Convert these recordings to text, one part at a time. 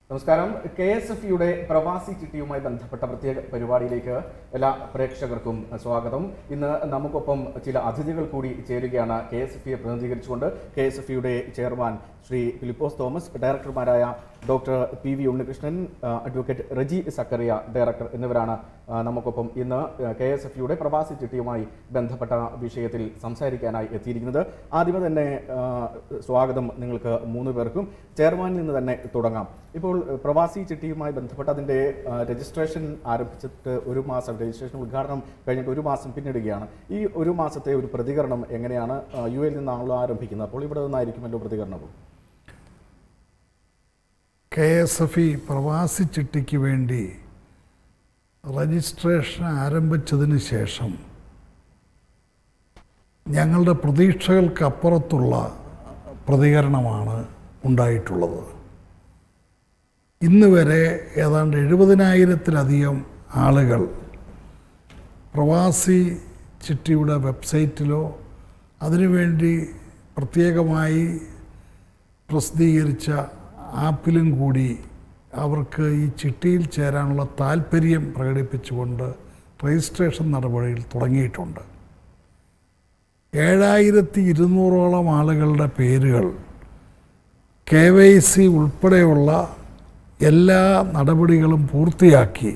നമസ്കാരം K S F യുടെ പ്രവാസി ചിട്ടിയുമായി ബന്ധപ്പെട്ട പ്രത്യേക പരിപാടിയിലേക്ക് എല്ലാ പ്രേക്ഷകർക്കും സ്വാഗതം ഇന്ന് നമുക്കൊപ്പം ചില അതിഥികൾ കൂടി ചേരുകയാണ് കെ എസ് എഫ് പ്രതിനിധീകരിച്ചുകൊണ്ട് കെ എസ് എഫ് യുടെ ചെയർമാൻ ശ്രീ ഫിലിപ്പോസ് തോമസ് ഡയറക്ടർമാരായ ഡോക്ടർ പി വി ഉണ്ണികൃഷ്ണൻ ആ, അഡ്വക്കേറ്റ് റജി സക്കറിയ ഡയറക്ടർ എന്നിവരാണ് ആ, നമുക്കൊപ്പം ഇന്ന് കെ എസ് എഫ് യുടെ പ്രവാസി ചിട്ടിയുമായി ബന്ധപ്പെട്ട വിഷയത്തിൽ സംസാരിക്കാനായി എത്തിയിരിക്കുന്നത് ആദ്യമേ തന്നെ ആ, സ്വാഗതം നിങ്ങൾക്ക് മൂന്ന് പേർക്കും ചെയർമാനിൽ നിന്ന് തന്നെ തുടങ്ങാം ഇപ്പോൾ ഏഹ്, പ്രവാസി ചിട്ടിയുമായി ബന്ധപ്പെട്ട് അതിൻ്റെ ആ, രജിസ്ട്രേഷൻ ആരംഭിച്ചിട്ട് ഒരു മാസം രജിസ്ട്രേഷൻ ഉദ്ഘാടനം കഴിഞ്ഞിട്ട് ഒരു മാസം പിന്നിടുകയാണ് ഈ ഒരു മാസത്തെ ഒരു പ്രതികരണം എങ്ങനെയാണ് ആ, യു എയിൽ നിന്നാണല്ലോ ആരംഭിക്കുന്നത് അപ്പോൾ ഇവിടെ നിന്നായിരിക്കുമല്ലോ പ്രതികരണവും കെ എസ് എഫ് ഇ പ്രവാസി ചിട്ടിക്ക് വേണ്ടി രജിസ്ട്രേഷൻ ആരംഭിച്ചതിന് ശേഷം ഞങ്ങളുടെ പ്രതീക്ഷകൾക്കപ്പുറത്തുള്ള പ്രതികരണമാണ് ഉണ്ടായിട്ടുള്ളത് ഇന്ന് വരെ ഏതാണ്ട് എഴുപതിനായിരത്തിലധികം ആളുകൾ പ്രവാസി ചിട്ടിയുടെ വെബ്സൈറ്റിലോ അതിനുവേണ്ടി പ്രത്യേകമായി പ്രസിദ്ധീകരിച്ച ആപ്പിലും കൂടി അവർക്ക് ഈ ചിട്ടിയിൽ ചേരാനുള്ള താല്പര്യം പ്രകടിപ്പിച്ചുകൊണ്ട് രജിസ്ട്രേഷൻ നടപടികൾ തുടങ്ങിയിട്ടുണ്ട് ഏഴായിരത്തി ഇരുന്നൂറോളം ആളുകളുടെ പേരുകൾ കെ വൈ സി ഉൾപ്പെടെയുള്ള എല്ലാ നടപടികളും പൂർത്തിയാക്കി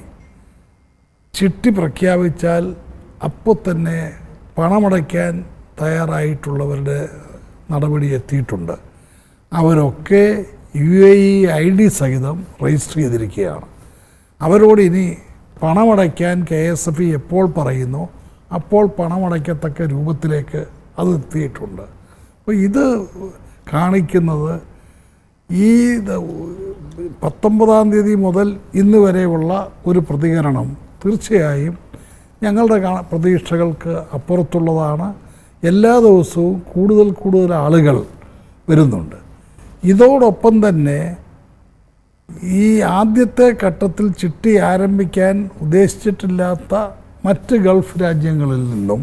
ചിട്ടി പ്രഖ്യാപിച്ചാൽ അപ്പോൾ തന്നെ പണമടയ്ക്കാൻ തയ്യാറായിട്ടുള്ളവരുടെ നടപടി എത്തിയിട്ടുണ്ട് അവരൊക്കെ U A E I D സഹിതം രജിസ്റ്റർ ചെയ്തിരിക്കുകയാണ് അവരോട് ഇനി പണമടയ്ക്കാൻ കെ എസ് എഫ് ഇ എപ്പോൾ പറയുന്നു അപ്പോൾ പണമടയ്ക്കത്തക്ക രൂപത്തിലേക്ക് അത് എത്തിയിട്ടുണ്ട് അപ്പോൾ ഇത് കാണിക്കുന്നത് ഈ ദ- പത്തൊമ്പതാം തീയതി മുതൽ ഇന്ന് വരെയുള്ള ഒരു പ്രതികരണം തീർച്ചയായും ഞങ്ങളുടെ കാ- പ്രതീക്ഷകൾക്ക് അപ്പുറത്തുള്ളതാണ് എല്ലാ ദിവസവും കൂടുതൽ കൂടുതൽ ആളുകൾ വരുന്നുണ്ട് ഇതോടൊപ്പം തന്നെ ഈ ആദ്യത്തെ ഘട്ടത്തിൽ ചിട്ടി ആരംഭിക്കാൻ ഉദ്ദേശിച്ചിട്ടില്ലാത്ത മറ്റ് ഗൾഫ് രാജ്യങ്ങളിൽ നിന്നും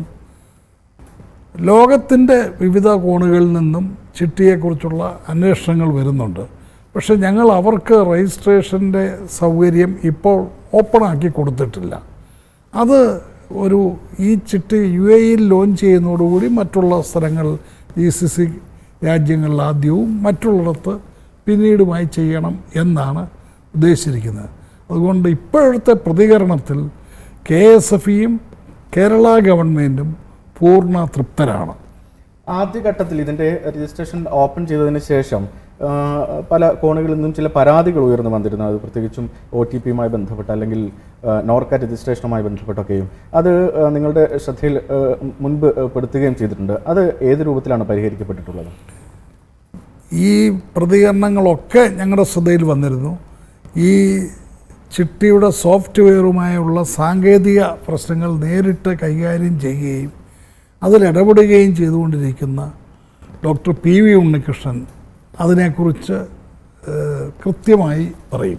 ലോകത്തിൻ്റെ വിവിധ കോണുകളിൽ നിന്നും ചിട്ടിയെക്കുറിച്ചുള്ള അന്വേഷണങ്ങൾ വരുന്നുണ്ട് പക്ഷെ ഞങ്ങൾ അവർക്ക് രജിസ്ട്രേഷൻ്റെ സൗകര്യം ഇപ്പോൾ ഓപ്പണാക്കി കൊടുത്തിട്ടില്ല അത് ഒരു ഈ ചിട്ടി യു എ ഇയിൽ ലോഞ്ച് ചെയ്യുന്നതോടുകൂടി മറ്റുള്ള സ്ഥലങ്ങൾ ജി സി സി രാജ്യങ്ങളിൽ ആദ്യവും മറ്റുള്ളിടത്ത് പിന്നീടുമായി ചെയ്യണം എന്നാണ് ഉദ്ദേശിച്ചിരിക്കുന്നത് അതുകൊണ്ട് ഇപ്പോഴത്തെ പ്രതികരണത്തിൽ കെ എസ് എഫ് ഇയും കേരള ഗവൺമെൻറ്റും പൂർണ്ണ തൃപ്തരാണ് ആദ്യഘട്ടത്തിൽ ഇതിൻ്റെ രജിസ്ട്രേഷൻ ഓപ്പൺ ചെയ്തതിന് ശേഷം ആ, പല കോണുകളിൽ നിന്നും ചില പരാതികൾ ഉയർന്നു വന്നിരുന്നു അത് പ്രത്യേകിച്ചും ഒ ടി പിയുമായി ബന്ധപ്പെട്ട് അല്ലെങ്കിൽ ആ, നോർക്ക രജിസ്ട്രേഷനുമായി ബന്ധപ്പെട്ടൊക്കെയും അത് ആ, നിങ്ങളുടെ ശ്രദ്ധയിൽ ആ, മുൻപ് ആ, പെടുത്തുകയും ചെയ്തിട്ടുണ്ട് അത് ഏത് രൂപത്തിലാണ് പരിഹരിക്കപ്പെട്ടിട്ടുള്ളത് ഈ പ്രതികരണങ്ങളൊക്കെ ഞങ്ങളുടെ ശ്രദ്ധയിൽ വന്നിരുന്നു ഈ ചിട്ടിയുടെ സോഫ്റ്റ്വെയറുമായുള്ള സാങ്കേതിക പ്രശ്നങ്ങൾ നേരിട്ട് കൈകാര്യം ചെയ്യുകയും അതിൽ ഇടപെടുകയും ചെയ്തുകൊണ്ടിരിക്കുന്ന ഡോക്ടർ പി വി ഉണ്ണികൃഷ്ണൻ അതിനെക്കുറിച്ച് ഏഹ്, കൃത്യമായി പറയും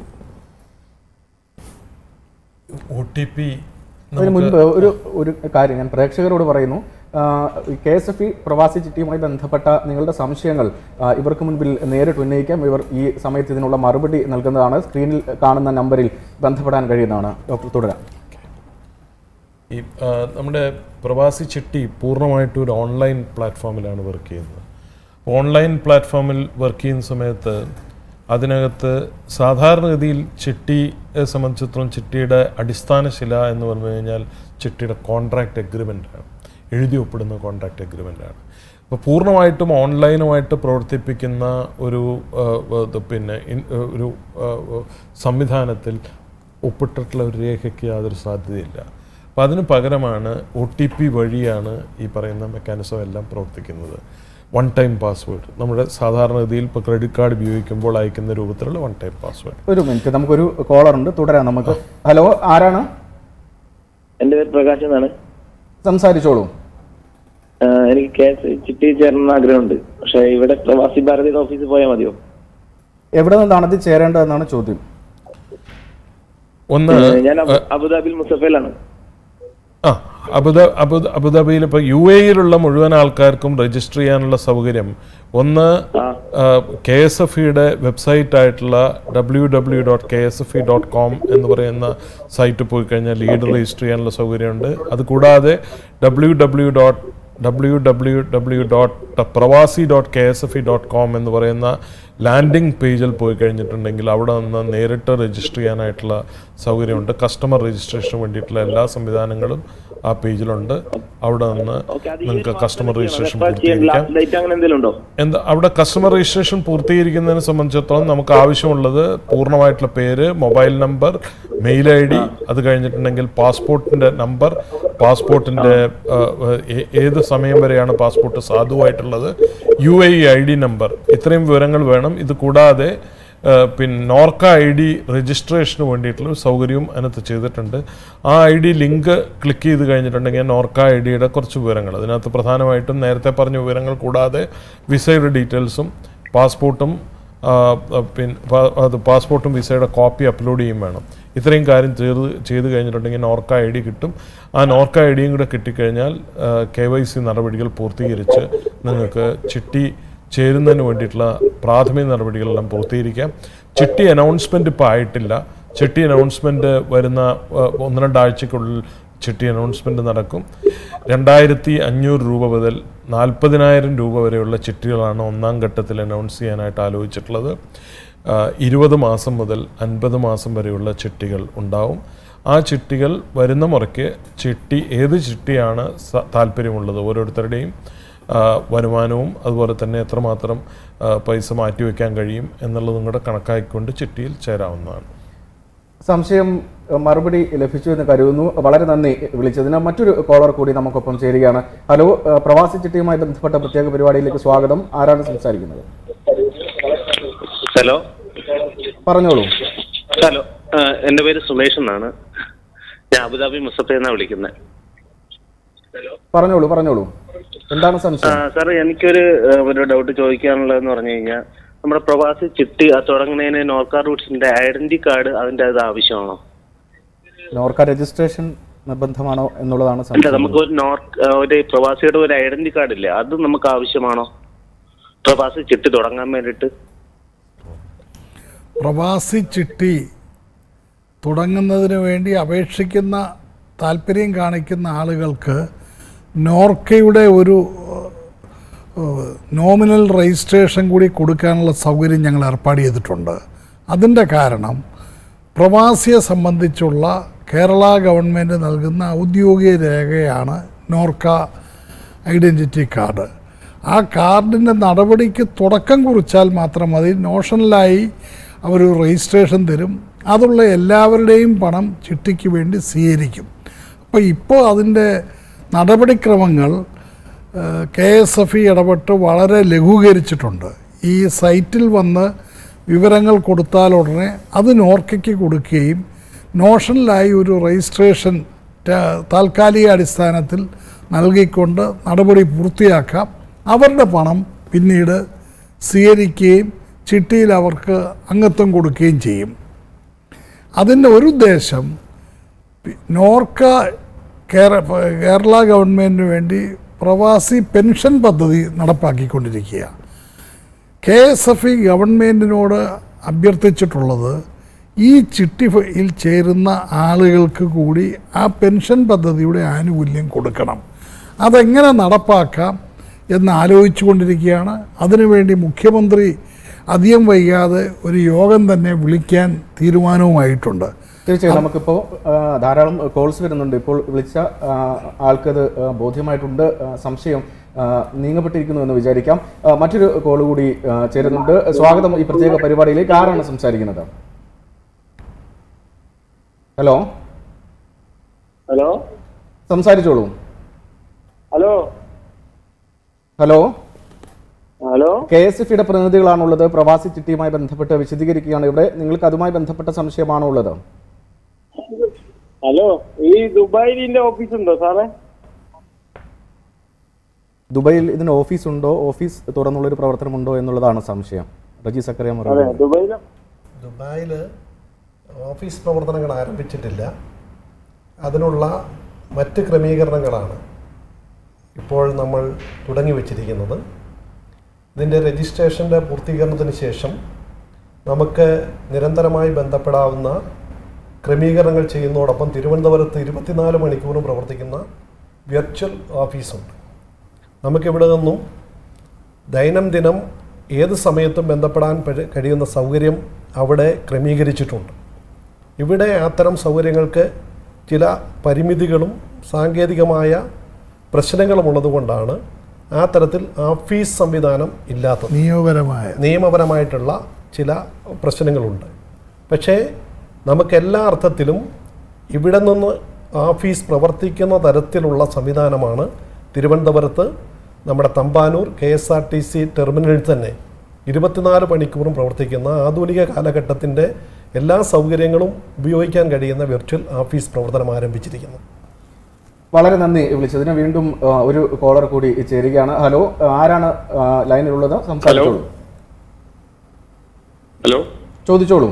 ഒ ടി പി അതിന് മുൻപ് ഒരു ഒരു കാര്യം ഞാൻ പ്രേക്ഷകരോട് പറയുന്നു കെ എസ് എഫ് ഇ പ്രവാസി ചിട്ടിയുമായി ബന്ധപ്പെട്ട നിങ്ങളുടെ സംശയങ്ങൾ ആ, ഇവർക്ക് മുൻപിൽ നേരിട്ട് ഉന്നയിക്കാം ഇവർ ഈ സമയത്ത് ഇതിനുള്ള മറുപടി നൽകുന്നതാണ് സ്ക്രീനിൽ കാണുന്ന നമ്പറിൽ ബന്ധപ്പെടാൻ കഴിയുന്നതാണ് ഡോക്ടർ തുടരാം ഈ ആ, നമ്മുടെ പ്രവാസി ചിട്ടി പൂർണ്ണമായിട്ടും ഒരു ഓൺലൈൻ പ്ലാറ്റ്ഫോമിലാണ് വർക്ക് ചെയ്യുന്നത് ഓൺലൈൻ പ്ലാറ്റ്ഫോമിൽ വർക്ക് ചെയ്യുന്ന സമയത്ത് അതിനകത്ത് സാധാരണഗതിയിൽ ചിട്ടിയെ സംബന്ധിച്ചിടത്തോളം ചിട്ടിയുടെ അടിസ്ഥാന ശില എന്ന് പറഞ്ഞു കഴിഞ്ഞാൽ ചിട്ടിയുടെ കോൺട്രാക്റ്റ് എഗ്രിമെൻ്റ് ആണ് എഴുതി ഒപ്പിടുന്ന കോൺട്രാക്റ്റ് എഗ്രിമെൻ്റ് ആണ് അപ്പോൾ പൂർണ്ണമായിട്ടും ഓൺലൈനുമായിട്ട് പ്രവർത്തിപ്പിക്കുന്ന ഒരു ആ, ഇത് പിന്നെ ഇൻ- ഒരു ആ, സംവിധാനത്തിൽ ഒപ്പിട്ടിട്ടുള്ള ഒരു രേഖയ്ക്ക് യാതൊരു സാധ്യതയില്ല അപ്പോൾ അതിന് പകരമാണ് ഒ ടി പി വഴിയാണ് ഈ പറയുന്ന മെക്കാനിസം എല്ലാം പ്രവർത്തിക്കുന്നത് വൺ ടൈം പാസ്വേഡ് നമ്മുടെ സാധാരണഗതിയിൽ ഇപ്പോൾ ക്രെഡിറ്റ് കാർഡ് ഉപയോഗിക്കുമ്പോൾ അയക്കുന്ന രൂപത്തിലുള്ള വൺ ടൈം പാസ്വേഡ് ഒരു മിനിറ്റ് നമുക്കൊരു കോളർ ഉണ്ട് തുടരാം നമുക്ക് ഹലോ ആരാണ് എന്റെ പേര് പ്രകാശ് എന്നാണ് സംസാരിച്ചോളൂ ആഹ് എനിക്ക് കേസ് ചിട്ടി ചേരണമെന്ന് ആഗ്രഹമുണ്ട് പക്ഷെ ഇവിടെ പ്രവാസി ഭാരതിയുടെ ഓഫീസിൽ പോയാൽ മതിയോ എവിടെ നിന്നാണ് ഇത് ചേരേണ്ടതെന്നാണ് ചോദ്യം ഒന്ന് ഞാൻ അബു- അബുദാബിയിൽ മുസഫയിലാണ് ആ അബുദ അബുദ അബുദാബിയിൽ ഇപ്പോൾ യു എയിലുള്ള മുഴുവൻ ആൾക്കാർക്കും രജിസ്റ്റർ ചെയ്യാനുള്ള സൗകര്യം ഒന്ന് കെ എസ് എഫ് ഇയുടെ വെബ്സൈറ്റ് ആയിട്ടുള്ള W W dot K S F E dot com എന്ന് പറയുന്ന സൈറ്റ് പോയി കഴിഞ്ഞാൽ ലീഡ് രജിസ്റ്റർ ചെയ്യാനുള്ള സൗകര്യമുണ്ട് അതുകൂടാതെ W W dot W W W dot Pravasi dot K S F E dot com എന്ന് പറയുന്ന ലാൻഡിംഗ് പേജിൽ പോയി കഴിഞ്ഞിട്ടുണ്ടെങ്കിൽ അവിടെ നിന്ന് നേരിട്ട് രജിസ്റ്റർ ചെയ്യാനായിട്ടുള്ള സൗകര്യമുണ്ട് കസ്റ്റമർ രജിസ്ട്രേഷന് വേണ്ടിയിട്ടുള്ള എല്ലാ സംവിധാനങ്ങളും ആ പേജിലുണ്ട് അവിടെ നിന്ന് നിങ്ങൾക്ക് കസ്റ്റമർ രജിസ്ട്രേഷൻ പൂർത്തീകരിക്കാം ലാസ്റ്റ് ഡേറ്റ് അങ്ങനെ എന്തെങ്കിലും ഉണ്ടോ എന്താ അവിടെ കസ്റ്റമർ രജിസ്ട്രേഷൻ പൂർത്തീകരിക്കുന്നതിനെ സംബന്ധിച്ചിടത്തോളം നമുക്ക് ആവശ്യമുള്ളത് പൂർണ്ണമായിട്ടുള്ള പേര് mobile number mail I D അത് കഴിഞ്ഞിട്ടുണ്ടെങ്കിൽ പാസ്പോർട്ടിന്റെ നമ്പർ പാസ്പോർട്ടിന്റെ ഏത് സമയം വരെയാണ് പാസ്പോർട്ട് സാധുവായിട്ടുള്ളത് U A I D number ഇത്രയും വിവരങ്ങൾ വേണം ഇത് കൂടാതെ ആ, പിന്നെ നോർക്ക ഐ ഡി രജിസ്ട്രേഷന് വേണ്ടിയിട്ടുള്ള ഒരു സൗകര്യവും അതിനകത്ത് ചെയ്തിട്ടുണ്ട് ആ ഐ ഡി ലിങ്ക് ക്ലിക്ക് ചെയ്ത് കഴിഞ്ഞിട്ടുണ്ടെങ്കിൽ നോർക്ക ഐ ഡിയുടെ കുറച്ച് വിവരങ്ങൾ അതിനകത്ത് പ്രധാനമായിട്ടും നേരത്തെ പറഞ്ഞ വിവരങ്ങൾ കൂടാതെ വിസയുടെ ഡീറ്റെയിൽസും പാസ്പോർട്ടും ആ, ആ, പിന്നെ പാ- അത് പാസ്പോർട്ടും വിസയുടെ കോപ്പി അപ്ലോഡ് ചെയ്യും വേണം ഇത്രയും കാര്യം ചെയ്ത് ചെയ്ത് കഴിഞ്ഞിട്ടുണ്ടെങ്കിൽ നോർക്ക ഐ ഡി കിട്ടും ആ നോർക്ക ഐ ഡിയും കൂടെ കിട്ടിക്കഴിഞ്ഞാൽ കെ വൈ സി നടപടികൾ പൂർത്തീകരിച്ച് നിങ്ങൾക്ക് ചിട്ടി ചേരുന്നതിന് വേണ്ടിയിട്ടുള്ള പ്രാഥമിക നടപടികളെല്ലാം പൂർത്തീകരിക്കാം ചിട്ടി അനൗൺസ്മെൻറ്റ് ഇപ്പോൾ ആയിട്ടില്ല ചിട്ടി അനൗൺസ്മെൻറ്റ് വരുന്ന ആ, ഒന്ന് രണ്ടാഴ്ചക്കുള്ളിൽ ചിട്ടി അനൗൺസ്മെൻറ്റ് നടക്കും രണ്ടായിരത്തി അഞ്ഞൂറ് രൂപ മുതൽ നാൽപ്പതിനായിരം രൂപ വരെയുള്ള ചിട്ടികളാണ് ഒന്നാം ഘട്ടത്തിൽ അനൗൺസ് ചെയ്യാനായിട്ട് ആലോചിച്ചിട്ടുള്ളത് ആ, ഇരുപത് മാസം മുതൽ അൻപത് മാസം വരെയുള്ള ചിട്ടികൾ ഉണ്ടാവും ആ ചിട്ടികൾ വരുന്ന മുറയ്ക്ക് ചിട്ടി ഏത് ചിട്ടിയാണ് സ- താല്പര്യമുള്ളത് ഓരോരുത്തരുടെയും ആ, വരുമാനവും അതുപോലെ തന്നെ എത്രമാത്രം ആ, പൈസ മാറ്റിവെക്കാൻ കഴിയും എന്നുള്ളതും കൂടെ കണക്കാക്കിക്കൊണ്ട് ചിട്ടിയിൽ ചേരാവുന്നതാണ് സംശയം ഏഹ്, മറുപടി ലഭിച്ചു എന്ന് കരുതുന്നു വളരെ നന്ദി വിളിച്ചതിന് മറ്റൊരു കോളർ കൂടി നമുക്കൊപ്പം ചേരുകയാണ് ഹലോ ഏഹ്, പ്രവാസി ചിട്ടിയുമായി ബന്ധപ്പെട്ട പ്രത്യേക പരിപാടിയിലേക്ക് സ്വാഗതം ആരാണ് സംസാരിക്കുന്നത് ഹലോ പറഞ്ഞോളൂ ഹലോ ആ, എൻ്റെ പേര് സുമേഷ് എന്നാണ് ഞാൻ അബുദാബി മുസഫയിൽ നിന്നാണ് വിളിക്കുന്നത് പറഞ്ഞോളൂ പറഞ്ഞോളൂ എന്താണ് സംശയം സാർ എനിക്കൊരു ആ, ഒരു ഡൗട്ട് ചോദിക്കാനുള്ളതെന്ന് പറഞ്ഞു കഴിഞ്ഞാൽ നമ്മുടെ പ്രവാസി ചിട്ടി അത് തുടങ്ങുന്നതിന് നോർക്ക റൂട്ട്സിന്റെ ഐഡന്റി കാർഡ് അതിന്റെ അത് ആവശ്യമാണോ നോർക്ക രജിസ്ട്രേഷൻ നിർബന്ധമാണോ എന്നുള്ളതാണ് അല്ല സംശയം നമുക്ക് ഒരു നോർക്ക് ആ, ഒരു പ്രവാസിയുടെ ഒരു ഐഡന്റി കാർഡ് ഇല്ലേ അത് നമുക്ക് ആവശ്യമാണോ പ്രവാസി ചിട്ടി തുടങ്ങാൻ വേണ്ടിയിട്ട് പ്രവാസി ചിട്ടി തുടങ്ങുന്നതിന് വേണ്ടി അപേക്ഷിക്കുന്ന താല്പര്യം കാണിക്കുന്ന ആളുകൾക്ക് നോർക്കയുടെ ഒരു ഏഹ്, നോമിനൽ രജിസ്ട്രേഷൻ കൂടി കൊടുക്കാനുള്ള സൗകര്യം ഞങ്ങൾ ഏർപ്പാട് ചെയ്തിട്ടുണ്ട് അതിൻ്റെ കാരണം പ്രവാസിയെ സംബന്ധിച്ചുള്ള കേരള ഗവൺമെൻറ് നൽകുന്ന ഔദ്യോഗിക രേഖയാണ് നോർക്ക ഐഡൻറ്റിറ്റി കാർഡ് ആ കാർഡിൻ്റെ നടപടിക്ക് തുടക്കം കുറിച്ചാൽ മാത്രം മതി നോഷണലായി അവർ രജിസ്ട്രേഷൻ തരും അതുള്ള എല്ലാവരുടെയും പണം ചിട്ടിക്ക് വേണ്ടി സ്വീകരിക്കും അപ്പോൾ ഇപ്പോൾ അതിൻ്റെ നടപടിക്രമങ്ങൾ കെ എസ് എഫ് ഇ ഇടപെട്ട് വളരെ ലഘൂകരിച്ചിട്ടുണ്ട് ഈ സൈറ്റിൽ വന്ന് വിവരങ്ങൾ കൊടുത്താൽ ഉടനെ അത് നോർക്കയ്ക്ക് കൊടുക്കുകയും നോഷണലായി ഒരു രജിസ്ട്രേഷൻ ത- താൽക്കാലിക അടിസ്ഥാനത്തിൽ നൽകിക്കൊണ്ട് നടപടി പൂർത്തിയാക്കാം അവരുടെ പണം പിന്നീട് സ്വീകരിക്കുകയും ചിട്ടിയിൽ അവർക്ക് അംഗത്വം കൊടുക്കുകയും ചെയ്യും അതിൻ്റെ ഒരു ഉദ്ദേശം പി- നോർക്ക കേര കേരള ഗവൺമെൻറ്റിന് വേണ്ടി പ്രവാസി പെൻഷൻ പദ്ധതി നടപ്പാക്കിക്കൊണ്ടിരിക്കുക കെ എസ് എഫ് ഇ ഗവൺമെൻറ്റിനോട് അഭ്യർത്ഥിച്ചിട്ടുള്ളത് ഈ ചിട്ടിയിൽ ചേരുന്ന ആളുകൾക്ക് കൂടി ആ പെൻഷൻ പദ്ധതിയുടെ ആനുകൂല്യം കൊടുക്കണം അതെങ്ങനെ നടപ്പാക്കാം എന്ന് ആലോചിച്ചു കൊണ്ടിരിക്കുകയാണ് അതിനുവേണ്ടി മുഖ്യമന്ത്രി അധികം വൈകാതെ ഒരു യോഗം തന്നെ വിളിക്കാൻ തീരുമാനവുമായിട്ടുണ്ട് തീർച്ചയായും നമുക്കിപ്പോൾ ആ, ധാരാളം കോൾസ് വരുന്നുണ്ട് ഇപ്പോൾ വിളിച്ച ആ, ആൾക്കത് ആ, ബോധ്യമായിട്ടുണ്ട് ആ, സംശയം ആ, നീങ്ങപ്പെട്ടിരിക്കുന്നു എന്ന് വിചാരിക്കാം ആ, മറ്റൊരു കോൾ കൂടി ആ, ചേരുന്നുണ്ട് സ്വാഗതം ഈ പ്രത്യേക പരിപാടിയിലേക്ക് ആരാണ് സംസാരിക്കുന്നത് ഹലോ ഹലോ സംസാരിച്ചോളൂ hello hello hello K S F ഇയുടെ പ്രതിനിധികളാണുള്ളത് പ്രവാസി ചിട്ടിയുമായി ബന്ധപ്പെട്ട് വിശദീകരിക്കുകയാണ് ഇവിടെ നിങ്ങൾക്ക് അതുമായി ബന്ധപ്പെട്ട സംശയമാണോ ഉള്ളത് ഹലോ ഈ ദുബായിൽ ഇതിന്റെ ഓഫീസ് ഉണ്ടോ സാറേ ദുബൈയിൽ ഇതിന് ഓഫീസ് ഉണ്ടോ ഓഫീസ് തുറന്നുള്ളൊരു പ്രവർത്തനമുണ്ടോ എന്നുള്ളതാണ് സംശയം റജി സക്കറിയ അതെ മറുപടി ദുബായില ദുബായിൽ ഓഫീസ് പ്രവർത്തനങ്ങൾ ആരംഭിച്ചിട്ടില്ല അതിനുള്ള മറ്റ് ക്രമീകരണങ്ങളാണ് ഇപ്പോൾ നമ്മൾ തുടങ്ങി വച്ചിരിക്കുന്നത് ഇതിൻ്റെ രജിസ്ട്രേഷൻ്റെ പൂർത്തീകരണത്തിന് ശേഷം നമുക്ക് നിരന്തരമായി ബന്ധപ്പെടാവുന്ന ക്രമീകരണങ്ങൾ ചെയ്യുന്നതോടൊപ്പം തിരുവനന്തപുരത്ത് ഇരുപത്തിനാല് മണിക്കൂറും പ്രവർത്തിക്കുന്ന വെർച്വൽ ഓഫീസുണ്ട് നമുക്കിവിടെ നിന്നും ദൈനംദിനം ഏത് സമയത്തും ബന്ധപ്പെടാൻ പഴ- കഴിയുന്ന സൗകര്യം അവിടെ ക്രമീകരിച്ചിട്ടുണ്ട് ഇവിടെ അത്തരം സൗകര്യങ്ങൾക്ക് ചില പരിമിതികളും സാങ്കേതികമായ പ്രശ്നങ്ങളും ഉള്ളതുകൊണ്ടാണ് ആ തരത്തിൽ ഓഫീസ് സംവിധാനം ഇല്ലാത്തത് നിയമപരമായ നിയമപരമായിട്ടുള്ള ചില പ്രശ്നങ്ങളുണ്ട് പക്ഷേ നമുക്ക് എല്ലാ അർത്ഥത്തിലും ഇവിടെ നിന്ന് ഓഫീസ് പ്രവർത്തിക്കുന്ന തരത്തിലുള്ള സംവിധാനമാണ് തിരുവനന്തപുരത്ത് നമ്മുടെ Thampanoor K S R T C ടെർമിനലിൽ തന്നെ ഇരുപത്തിനാല് മണിക്കൂറും പ്രവർത്തിക്കുന്ന ആധുനിക കാലഘട്ടത്തിൻ്റെ എല്ലാ സൗകര്യങ്ങളും ഉപയോഗിക്കാൻ കഴിയുന്ന വെർച്വൽ ഓഫീസ് പ്രവർത്തനം ആരംഭിച്ചിരിക്കുന്നു വളരെ നന്ദി വിളിച്ചതിന് വീണ്ടും ആ, ഒരു കോളർ കൂടി ചേരുകയാണ് ഹലോ ആരാണ് ആ, ലൈനിലുള്ളത് സംസാരിച്ചോളൂ ഹലോ ചോദിച്ചോളൂ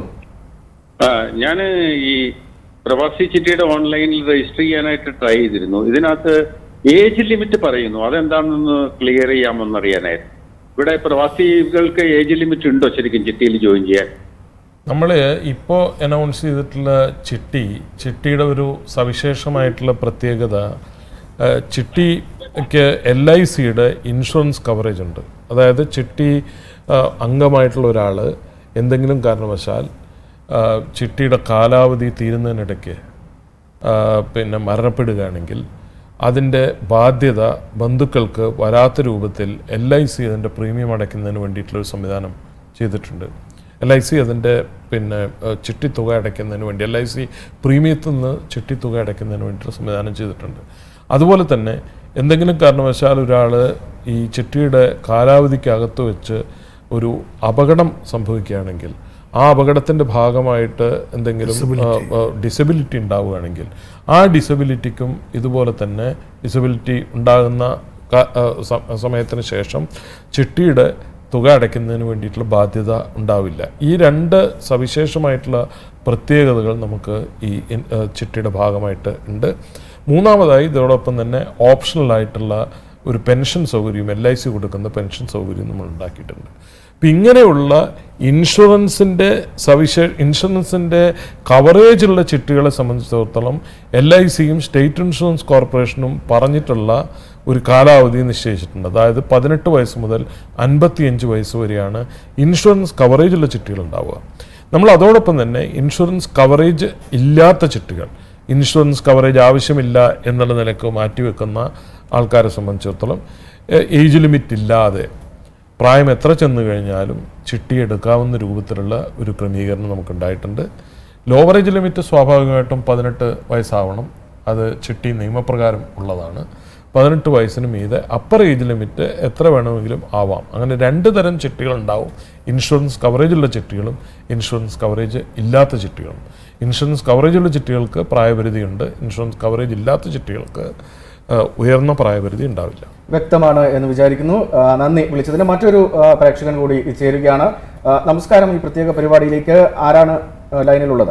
ആ ഞാൻ ഈ പ്രവാസി ചിട്ടിയുടെ ഓൺലൈനിൽ രജിസ്റ്റർ ചെയ്യാനായിട്ട് ട്രൈ ചെയ്തിരുന്നു ഇതിനകത്ത് ഏജ് ലിമിറ്റ് പറയുന്നു അതെന്താണെന്ന് ക്ലിയർ ചെയ്യാമെന്നറിയാനായിരുന്നു ഇവിടെ പ്രവാസികൾക്ക് ഏജ് ലിമിറ്റ് ഉണ്ടോ ശരിക്കും ചിട്ടിയിൽ ജോയിൻ ചെയ്യാൻ നമ്മൾ ഇപ്പോൾ അനൗൺസ് ചെയ്തിട്ടുള്ള ചിട്ടി ചിട്ടിയുടെ ഒരു സവിശേഷമായിട്ടുള്ള പ്രത്യേകത ആ, ചിട്ടിക്ക് എൽ ഐ സിയുടെ ഇൻഷുറൻസ് കവറേജ് ഉണ്ട് അതായത് ചിട്ടി ആ, അംഗമായിട്ടുള്ള ഒരാൾ എന്തെങ്കിലും കാരണവശാൽ ആ, ചിട്ടിയുടെ കാലാവധി തീരുന്നതിനിടയ്ക്ക് ആ, പിന്നെ മരണപ്പെടുകയാണെങ്കിൽ അതിൻ്റെ ബാധ്യത ബന്ധുക്കൾക്ക് വരാത്ത രൂപത്തിൽ എൽ ഐ സി അതിൻ്റെ പ്രീമിയം അടയ്ക്കുന്നതിന് വേണ്ടിയിട്ടുള്ളൊരു സംവിധാനം ചെയ്തിട്ടുണ്ട് എൽ ഐ സി അതിൻ്റെ പിന്നെ ഏഹ്, ചിട്ടിത്തുക അടയ്ക്കുന്നതിന് വേണ്ടി എൽ ഐ സി പ്രീമിയത്തിൽ നിന്ന് ചിട്ടിത്തുക അടയ്ക്കുന്നതിന് വേണ്ടിയിട്ടുള്ള സംവിധാനം ചെയ്തിട്ടുണ്ട് അതുപോലെ തന്നെ എന്തെങ്കിലും കാരണവശാൽ ഒരാൾ ഈ ചിട്ടിയുടെ കാലാവധിക്കകത്ത് വെച്ച് ഒരു അപകടം സംഭവിക്കുകയാണെങ്കിൽ ആ അപകടത്തിൻ്റെ ഭാഗമായിട്ട് എന്തെങ്കിലും ഡിസബിലിറ്റി ഉണ്ടാവുകയാണെങ്കിൽ ആ ഡിസബിലിറ്റിക്കും ഇതുപോലെ തന്നെ ഡിസബിലിറ്റി ഉണ്ടാകുന്ന ക- ആ, സ- സമയത്തിന് ശേഷം ചിട്ടിയുടെ തുക അടയ്ക്കുന്നതിന് വേണ്ടിയിട്ടുള്ള ബാധ്യത ഉണ്ടാവില്ല ഈ രണ്ട് സവിശേഷമായിട്ടുള്ള പ്രത്യേകതകൾ നമുക്ക് ഈ ഇൻ- ആ, ചിട്ടിയുടെ ഭാഗമായിട്ട് ഉണ്ട് മൂന്നാമതായി ഇതോടൊപ്പം തന്നെ ഓപ്ഷണലായിട്ടുള്ള ഒരു പെൻഷൻ സൗകര്യം എൽ ഐ സി കൊടുക്കുന്ന പെൻഷൻ സൗകര്യം നമ്മൾ ഉണ്ടാക്കിയിട്ടുണ്ട് അപ്പം ഇങ്ങനെയുള്ള ഇൻഷുറൻസിൻ്റെ സവിശേ ഇൻഷുറൻസിൻ്റെ കവറേജുള്ള ചിട്ടികളെ സംബന്ധിച്ചിടത്തോളം എൽ ഐ സിയും സ്റ്റേറ്റ് ഇൻഷുറൻസ് കോർപ്പറേഷനും പറഞ്ഞിട്ടുള്ള ഒരു കാലാവധി നിശ്ചയിച്ചിട്ടുണ്ട് അതായത് പതിനെട്ട് വയസ്സ് മുതൽ അൻപത്തിയഞ്ച് വയസ്സ് വരെയാണ് ഇൻഷുറൻസ് കവറേജുള്ള ചിട്ടികൾ ഉണ്ടാവുക നമ്മൾ അതോടൊപ്പം തന്നെ ഇൻഷുറൻസ് കവറേജ് ഇല്ലാത്ത ചിട്ടികൾ ഇൻഷുറൻസ് കവറേജ് ആവശ്യമില്ല എന്നുള്ള നിലക്ക് മാറ്റിവെക്കുന്ന ആൾക്കാരെ സംബന്ധിച്ചിടത്തോളം ഏജ് ലിമിറ്റ് ഇല്ലാതെ പ്രായം എത്ര ചെന്ന് കഴിഞ്ഞാലും ചിട്ടി എടുക്കാവുന്ന രൂപത്തിലുള്ള ഒരു ക്രമീകരണം നമുക്കുണ്ടായിട്ടുണ്ട് ലോവറേജ് ലിമിറ്റ് സ്വാഭാവികമായിട്ടും പതിനെട്ട് വയസ്സാവണം അത് ചിട്ടി നിയമപ്രകാരം ഉള്ളതാണ് പതിനെട്ട് വയസ്സിന് മീതെ അപ്പർ ഏജ് ലിമിറ്റ് എത്ര വേണമെങ്കിലും ആവാം അങ്ങനെ രണ്ട് തരം ചിട്ടികൾ ഉണ്ടാവും ഇൻഷുറൻസ് കവറേജുള്ള ചിട്ടികളും ഇൻഷുറൻസ് കവറേജ് ഇല്ലാത്ത ചിട്ടികളും ഇൻഷുറൻസ് കവറേജുള്ള ചിട്ടികൾക്ക് പ്രായപരിധിയുണ്ട് ഇൻഷുറൻസ് കവറേജ് ഇല്ലാത്ത ചിട്ടികൾക്ക് ആ, ഉയർന്ന പ്രായപരിധി ഉണ്ടാവില്ല വ്യക്തമാണ് എന്ന് വിചാരിക്കുന്നു ആ, നന്ദി വിളിച്ചതിന് മറ്റൊരു ആ, പ്രേക്ഷകൻ കൂടി ചേരുകയാണ് ആ, നമസ്കാരം ഈ പ്രത്യേക പരിപാടിയിലേക്ക് ആരാണ് ആ, ലൈനിലുള്ളത്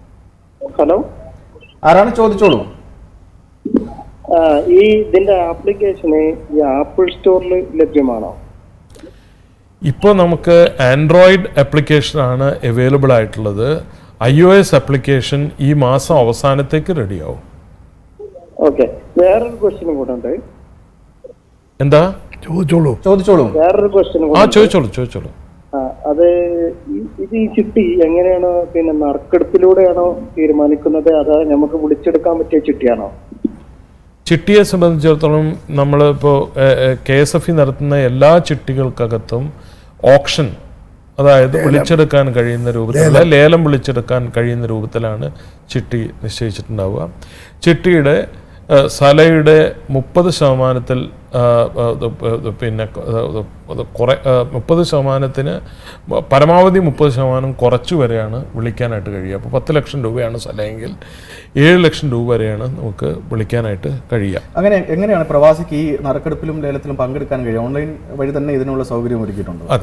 ഹലോ ആരാണ് ചോദിച്ചോളൂ ആ, ഈ ഇതിന്റെ ആപ്ലിക്കേഷന് ഈ ആപ്പിൾ സ്റ്റോറിൽ ലഭ്യമാണോ ഇപ്പോൾ നമുക്ക് ആൻഡ്രോയിഡ് ആപ്ലിക്കേഷനാണ് അവൈലബിൾ ആയിട്ടുള്ളത് ഐ ഒ എസ് ആപ്ലിക്കേഷൻ ഈ മാസം അവസാനത്തേക്ക് റെഡിയാവും ഓക്കെ വേറൊരു ക്വസ്റ്റ്യനും കൂടെ ഉണ്ട് എന്താ ചോദിച്ചോളൂ ചോദിച്ചോളൂ വേറൊരു ക്വസ്റ്റ്യനും ആ കൂടെ ഉണ്ട്. ചോദിച്ചോളൂ ചോദിച്ചോളൂ ആ, അത് ഈ- ഇത് ഈ ചിട്ടി എങ്ങനെയാണ് പിന്നെ നറുക്കെടുപ്പിലൂടെയാണോ തീരുമാനിക്കുന്നത് അതോ നമുക്ക് വിളിച്ചെടുക്കാൻ പറ്റിയ ചിട്ടിയാണോ ചിട്ടിയെ സംബന്ധിച്ചിടത്തോളം നമ്മൾ ഇപ്പോൾ കെ എസ് എഫ് ഇ നടത്തുന്ന എല്ലാ ചിട്ടികൾക്കകത്തും ഓപ്ഷൻ അതായത് വിളിച്ചെടുക്കാൻ കഴിയുന്ന രൂപത്തിലുള്ള ലേലം വിളിച്ചെടുക്കാൻ കഴിയുന്ന രൂപത്തിലാണ് ചിട്ടി നിശ്ചയിച്ചിട്ടുണ്ടാവുക ചിട്ടിയുടെ ആ, സലയുടെ മുപ്പത് ശതമാനത്തിൽ ആ, ആ, ഇത് ഇത് പിന്നെ ഇത് ഇത് കുറേ മുപ്പത് ശതമാനത്തിന് പരമാവധി മുപ്പത് ശതമാനം കുറച്ച് വരെയാണ് വിളിക്കാനായിട്ട് കഴിയുക അപ്പോൾ പത്ത് ലക്ഷം രൂപയാണ് സലയെങ്കിൽ ഏഴ് ലക്ഷം രൂപ വരെയാണ് നമുക്ക് വിളിക്കാനായിട്ട് കഴിയുക അങ്ങനെ എങ്ങനെയാണ് പ്രവാസിക്ക് ഈ നറുക്കെടുപ്പിലും ലേലത്തിലും പങ്കെടുക്കാൻ കഴിയും ഓൺലൈൻ വഴി തന്നെ ഇതിനുള്ള സൗകര്യം ഒരുക്കിയിട്ടുണ്ടോ അതെ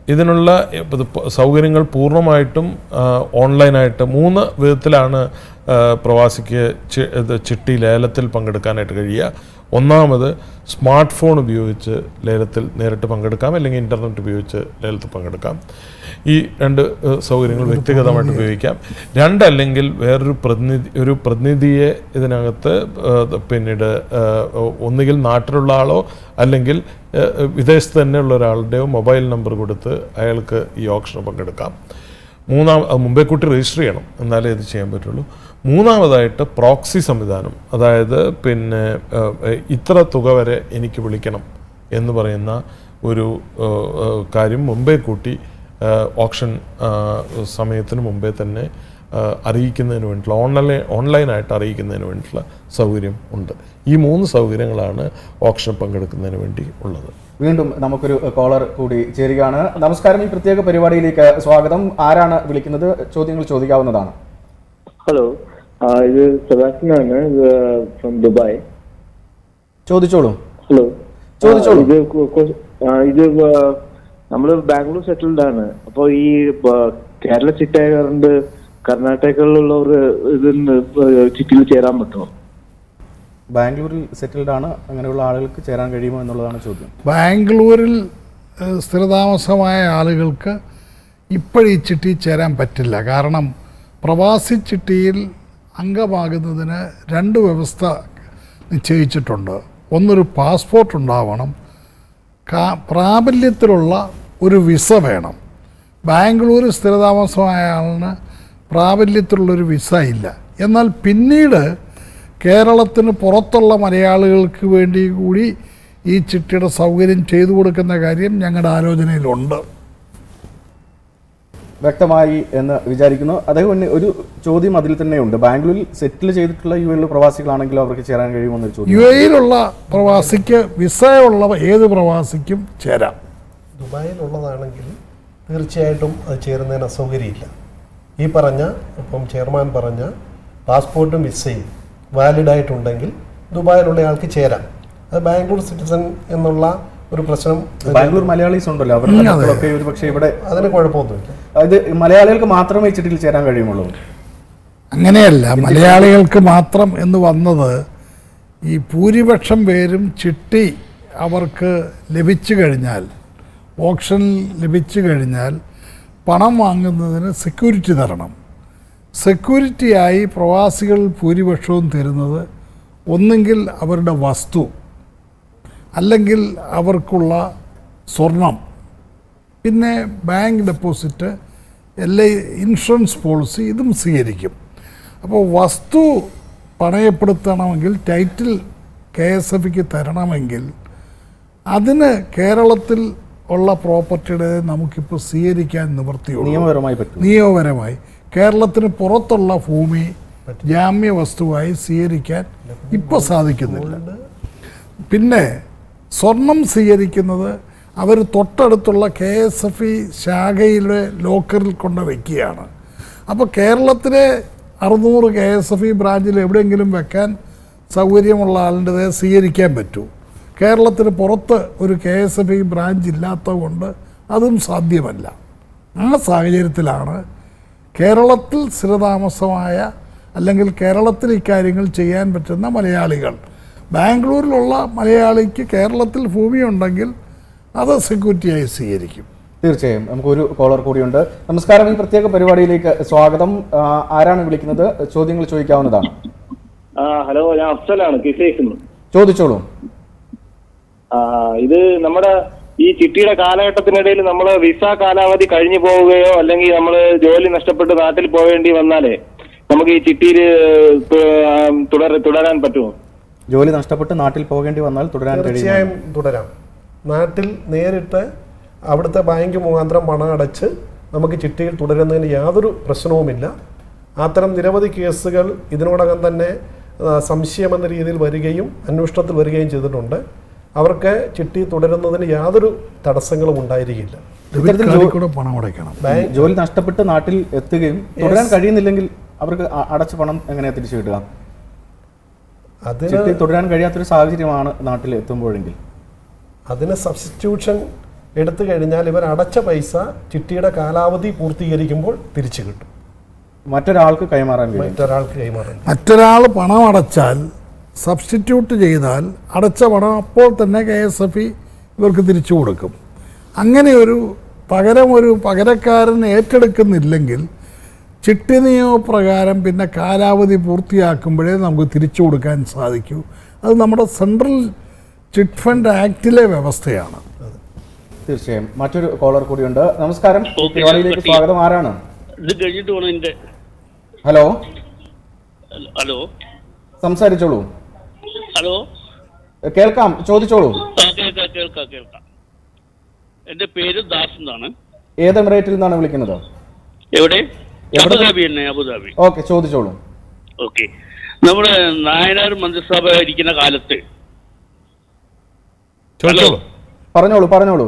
ഇതിനുള്ള ഇത് പ- സൗകര്യങ്ങൾ പൂർണ്ണമായിട്ടും ആ, ഓൺലൈനായിട്ട് മൂന്ന് വിധത്തിലാണ് ആ, പ്രവാസിക്ക് ചി- ഇത് ചിട്ടി ലേലത്തിൽ പങ്കെടുക്കാനായിട്ട് കഴിയുക ഒന്നാമത് സ്മാർട്ട് ഫോൺ ഉപയോഗിച്ച് ലേലത്തിൽ നേരിട്ട് പങ്കെടുക്കാം അല്ലെങ്കിൽ ഇൻ്റർനെറ്റ് ഉപയോഗിച്ച് ലേലത്തിൽ പങ്കെടുക്കാം ഈ രണ്ട് ഏഹ്, സൗകര്യങ്ങൾ വ്യക്തിഗതമായിട്ട് ഉപയോഗിക്കാം രണ്ടല്ലെങ്കിൽ വേറൊരു പ്രതിനിധി ഒരു പ്രതിനിധിയെ ഇതിനകത്ത് ഏഹ്, പിന്നീട് ഏഹ്, ഒന്നുകിൽ നാട്ടിലുള്ള ആളോ അല്ലെങ്കിൽ ഏഹ്, വിദേശത്ത് തന്നെയുള്ള ഒരാളുടെയോ മൊബൈൽ നമ്പർ കൊടുത്ത് അയാൾക്ക് ഈ ഓപ്ഷന് പങ്കെടുക്കാം മൂന്നാം അത് മുമ്പേ കൂട്ടി രജിസ്റ്റർ ചെയ്യണം എന്നാലേ ഇത് ചെയ്യാൻ പറ്റുള്ളൂ മൂന്നാമതായിട്ട് പ്രോക്സി സംവിധാനം അതായത് പിന്നെ ഏഹ്, ഇത്ര തുക വരെ എനിക്ക് വിളിക്കണം എന്ന് പറയുന്ന ഒരു ഏഹ്, ഏഹ്, കാര്യം മുമ്പേ കൂട്ടി ഏഹ്, ഓപ്ഷൻ ഏഹ്, സമയത്തിന് മുമ്പേ തന്നെ ഏഹ്, അറിയിക്കുന്നതിന് വേണ്ടിയിട്ടുള്ള ഓൺലൈൻ ഓൺലൈനായിട്ട് അറിയിക്കുന്നതിന് വേണ്ടിയിട്ടുള്ള സൗകര്യം ഉണ്ട് ഈ മൂന്ന് സൗകര്യങ്ങളാണ് ഓപ്ഷൻ പങ്കെടുക്കുന്നതിന് വേണ്ടി ഉള്ളത് വീണ്ടും നമുക്കൊരു കോളർ കൂടി ചേരുകയാണ് നമസ്കാരം ഈ പ്രത്യേക പരിപാടിയിലേക്ക് സ്വാഗതം ആരാണ് വിളിക്കുന്നത് ചോദ്യങ്ങൾ ചോദിക്കാവുന്നതാണ് ഹലോ ഇത് സെബാസ്റ്റ്യൻ ആണ് ഫ്രം ദുബായ് ചോദിച്ചോളൂ ഹലോ ചോദിച്ചോളൂ. ഇത് കു- കു- ആ, ഇത് നമ്മൾ ബാംഗ്ലൂർ സെറ്റിൽഡ് ആണ് അപ്പൊ ഈ ബ- കേരള ചിട്ടായതുകൊണ്ട് കർണാടകയിലുള്ളവർ ഇതിന് ചിട്ടിയിൽ ചേരാൻ പറ്റുമോ ബാംഗ്ലൂരിൽ സെറ്റിൽഡ് ആണ് അങ്ങനെയുള്ള ആളുകൾക്ക് ചേരാൻ കഴിയുമോ എന്നുള്ളതാണ് ചോദ്യം ബാംഗ്ലൂരിൽ ഏഹ്, സ്ഥിരതാമസമായ ആളുകൾക്ക് ഇപ്പോഴീ ചിട്ടി ചേരാൻ പറ്റില്ല കാരണം പ്രവാസി ചിട്ടിയിൽ അംഗമാകുന്നതിന് രണ്ട് വ്യവസ്ഥ നിശ്ചയിച്ചിട്ടുണ്ട് ഒന്നൊരു പാസ്പോർട്ട് ഉണ്ടാവണം കാ- പ്രാബല്യത്തിലുള്ള ഒരു വിസ വേണം ബാംഗ്ലൂർ സ്ഥിരതാമസമായ ആളിന് പ്രാബല്യത്തിലുള്ളൊരു വിസ ഇല്ല എന്നാൽ പിന്നീട് കേരളത്തിന് പുറത്തുള്ള മലയാളികൾക്ക് വേണ്ടി കൂടി ഈ ചിട്ടിയുടെ സൗകര്യം ചെയ്തു കൊടുക്കുന്ന കാര്യം ഞങ്ങളുടെ ആലോചനയിലുണ്ട് വ്യക്തമായി എന്ന് വിചാരിക്കുന്നു അദ്ദേഹം ഉന്ന- ഒരു ചോദ്യം അതിൽ തന്നെയുണ്ട് ബാംഗ്ലൂരിൽ സെറ്റിൽ ചെയ്തിട്ടുള്ള യു എൽ പ്രവാസികളാണെങ്കിലും അവർക്ക് ചേരാൻ കഴിയുമോ എന്നൊരു യു ചോദ്യം എയിലുള്ള പ്രവാസിക്ക് വിസയുള്ള ഏത് പ്രവാസിക്കും ചേരാം ദുബായിലുള്ളതാണെങ്കിൽ തീർച്ചയായിട്ടും അത് ചേരുന്നതിന് അസൗകര്യമില്ല ഈ പറഞ്ഞ ഇപ്പം ചെയർമാൻ പറഞ്ഞ പാസ്പോർട്ടും വിസയും വാലിഡ് ആയിട്ടുണ്ടെങ്കിൽ ദുബായിലുള്ള ആൾക്ക് ചേരാം അത് ബാംഗ്ലൂർ സിറ്റിസൺ എന്നുള്ള ഒരു പ്രശ്നം ബാംഗ്ലൂർ മലയാളീസ് ഉണ്ടല്ലോ അവരുടെ മക്കളൊക്കെ ഒരു പക്ഷേ ഇവിടെ അതിന് കുഴപ്പമൊന്നുമില്ല ഇത് മലയാളികൾക്ക് മാത്രമേ ഈ ചിട്ടിയിൽ ചേരാൻ കഴിയുമുള്ളൂ അങ്ങനെയല്ല മലയാളികൾക്ക് മാത്രം എന്ന് വന്നത് ഈ ഭൂരിപക്ഷം പേരും ചിട്ടി അവർക്ക് ലഭിച്ചു കഴിഞ്ഞാൽ ഓപ്ഷനിൽ ലഭിച്ചു കഴിഞ്ഞാൽ പണം വാങ്ങുന്നതിന് സെക്യൂരിറ്റി തരണം സെക്യൂരിറ്റിയായി പ്രവാസികൾ ഭൂരിപക്ഷവും തരുന്നത് ഒന്നുകിൽ അവരുടെ വസ്തു അല്ലെങ്കിൽ അവർക്കുള്ള സ്വർണം പിന്നെ ബാങ്ക് ഡെപ്പോസിറ്റ് എല്ലാ ഇൻഷുറൻസ് പോളിസി ഇതും സ്വീകരിക്കും അപ്പോൾ വസ്തു പണയപ്പെടുത്തണമെങ്കിൽ ടൈറ്റിൽ കെ എസ് എഫിക്ക് തരണമെങ്കിൽ അതിന് കേരളത്തിൽ ഉള്ള പ്രോപ്പർട്ടിയുടെ നമുക്കിപ്പോൾ സ്വീകരിക്കാൻ നിവൃത്തിയുള്ളൂ നിയമപരമായി പറ്റും നിയമപരമായി കേരളത്തിന് പുറത്തുള്ള ഭൂമി ജാമ്യ വസ്തുവായി സ്വീകരിക്കാൻ ഇപ്പോൾ സാധിക്കുന്നില്ല പിന്നെ സ്വർണം സ്വീകരിക്കുന്നത് അവർ തൊട്ടടുത്തുള്ള കെ എസ് എഫ് ഇ ശാഖയിലെ ലോക്കറിൽ കൊണ്ട് വയ്ക്കുകയാണ് അപ്പോൾ കേരളത്തിലെ അറുന്നൂറ് കെ എസ് എഫ് ഇ ബ്രാഞ്ചിൽ എവിടെയെങ്കിലും വെക്കാൻ സൗകര്യമുള്ള ആളിൻ്റെത് സ്വീകരിക്കാൻ പറ്റൂ കേരളത്തിന് പുറത്ത് ഒരു K S F E branch ഇല്ലാത്തത് കൊണ്ട് അതും സാധ്യമല്ല ആ സാഹചര്യത്തിലാണ് കേരളത്തിൽ സ്ഥിരതാമസമായ അല്ലെങ്കിൽ കേരളത്തിൽ ഇക്കാര്യങ്ങൾ ചെയ്യാൻ പറ്റുന്ന മലയാളികൾ ബാംഗ്ലൂരിലുള്ള മലയാളിക്ക് കേരളത്തിൽ ഭൂമിയുണ്ടെങ്കിൽ അത് സെക്യൂരിറ്റിയായി സ്വീകരിക്കും തീർച്ചയായും നമുക്കൊരു കോളർ കൂടിയുണ്ട് നമസ്കാരം ഈ പ്രത്യേക പരിപാടിയിലേക്ക് സ്വാഗതം ആ, ആരാണ് വിളിക്കുന്നത് ചോദ്യങ്ങൾ ചോദിക്കാവുന്നതാണ് ആ ഹലോ ഞാൻ അഫ്സലാണ് കിസേക്കുന്നു ചോദിച്ചോളൂ ആ ഇത് നമ്മുടെ ഈ ചിട്ടിയുടെ കാലഘട്ടത്തിനിടയിൽ നമ്മൾ വിസ കാലാവധി കഴിഞ്ഞു പോവുകയോ അല്ലെങ്കിൽ നമ്മൾ ജോലി നഷ്ടപ്പെട്ട് നാട്ടിൽ പോവേണ്ടി വന്നാലേ നമുക്ക് ഈ ചിട്ടിയിൽ തുടര തുടരാൻ പറ്റുമോ ജോലി നഷ്ടപ്പെട്ട് നാട്ടിൽ പോകേണ്ടി വന്നാൽ തുടരാൻ കഴിയും തീർച്ചയായും തുടരാം നാട്ടിൽ നേരിട്ട് അവിടുത്തെ ബാങ്ക് മുഖാന്തരം പണം അടച്ച് നമുക്ക് ചിട്ടിയിൽ തുടരുന്നതിന് യാതൊരു പ്രശ്നവുമില്ല അത്തരം നിരവധി കേസുകൾ ഇതിനോടകം തന്നെ ആ, സംശയമെന്ന രീതിയിൽ വരികയും അന്വേഷണത്തിൽ വരികയും ചെയ്തിട്ടുണ്ട് അവർക്ക് ചിട്ടി തുടരുന്നതിന് യാതൊരു തടസ്സങ്ങളും ഉണ്ടായിരിക്കില്ല ഡെബിറ്റ് കാർഡിൽ കൂടെ പണം അടയ്ക്കണം ജോലി നഷ്ടപ്പെട്ട് നാട്ടിൽ എത്തുകയും തുടരാൻ കഴിയുന്നില്ലെങ്കിൽ അവർക്ക് അ- അടച്ച പണം എങ്ങനെയാ തിരിച്ചു കിട്ടുക അതിന് ചിട്ടി തുടരാൻ കഴിയാത്തൊരു സാഹചര്യമാണ് നാട്ടിൽ എത്തുമ്പോഴെങ്കിൽ അതിന് സബ്സ്റ്റിറ്റ്യൂഷൻ എടുത്തു കഴിഞ്ഞാൽ ഇവർ അടച്ച പൈസ ചിട്ടിയുടെ കാലാവധി പൂർത്തീകരിക്കുമ്പോൾ തിരിച്ചു കിട്ടും മറ്റൊരാൾക്ക് കൈമാറാൻ കഴിയും മറ്റൊരാൾക്ക് കൈമാറും മറ്റൊരാൾ പണം അടച്ചാൽ സബ്സ്റ്റിറ്റ്യൂട്ട് ചെയ്താൽ അടച്ച പണം അപ്പോൾ തന്നെ കെ എസ് എഫ് ഇ ഇവർക്ക് തിരിച്ചു കൊടുക്കും അങ്ങനെ ഒരു പകരം ഒരു പകരക്കാരൻ ഏറ്റെടുക്കുന്നില്ലെങ്കിൽ ചിട്ടി നിയമപ്രകാരം പിന്നെ കാലാവധി പൂർത്തിയാക്കുമ്പോഴേ നമുക്ക് തിരിച്ചു കൊടുക്കാൻ സാധിക്കൂ അത് നമ്മുടെ സെൻട്രൽ ചിറ്റ് ഫണ്ട് ആക്ടിലെ വ്യവസ്ഥയാണ് തീർച്ചയായും മറ്റൊരു കോളർ കൂടിയുണ്ട് നമസ്കാരം ഈ ഓക്കേ, പരിപാടിയിലേക്ക് ഞാൻ സ്വാഗതം ആരാണ് ഇത് കഴിഞ്ഞിട്ട് വേണം എന്റെ ഹലോ ഹലോ സംസാരിച്ചോളൂ ഹലോ കേൾക്കാം ചോദിച്ചോളൂ ആ കേൾക്കാം കേൾക്കാം കേൾക്കാം എന്റെ പേര് ദാസ് എന്നാണ് ഏത് എമിറേറ്റിൽ നിന്നാണ് വിളിക്കുന്നത് എവിടെ എവിടെ? അബുദാബി തന്നെ അബുദാബി ഓക്കെ ചോദിച്ചോളൂ ഓക്കെ നമ്മുടെ നായനാർ മന്ത്രിസഭ ഇരിക്കുന്ന കാലത്ത് ചോദിച്ചോളൂ പറഞ്ഞോളൂ പറഞ്ഞോളൂ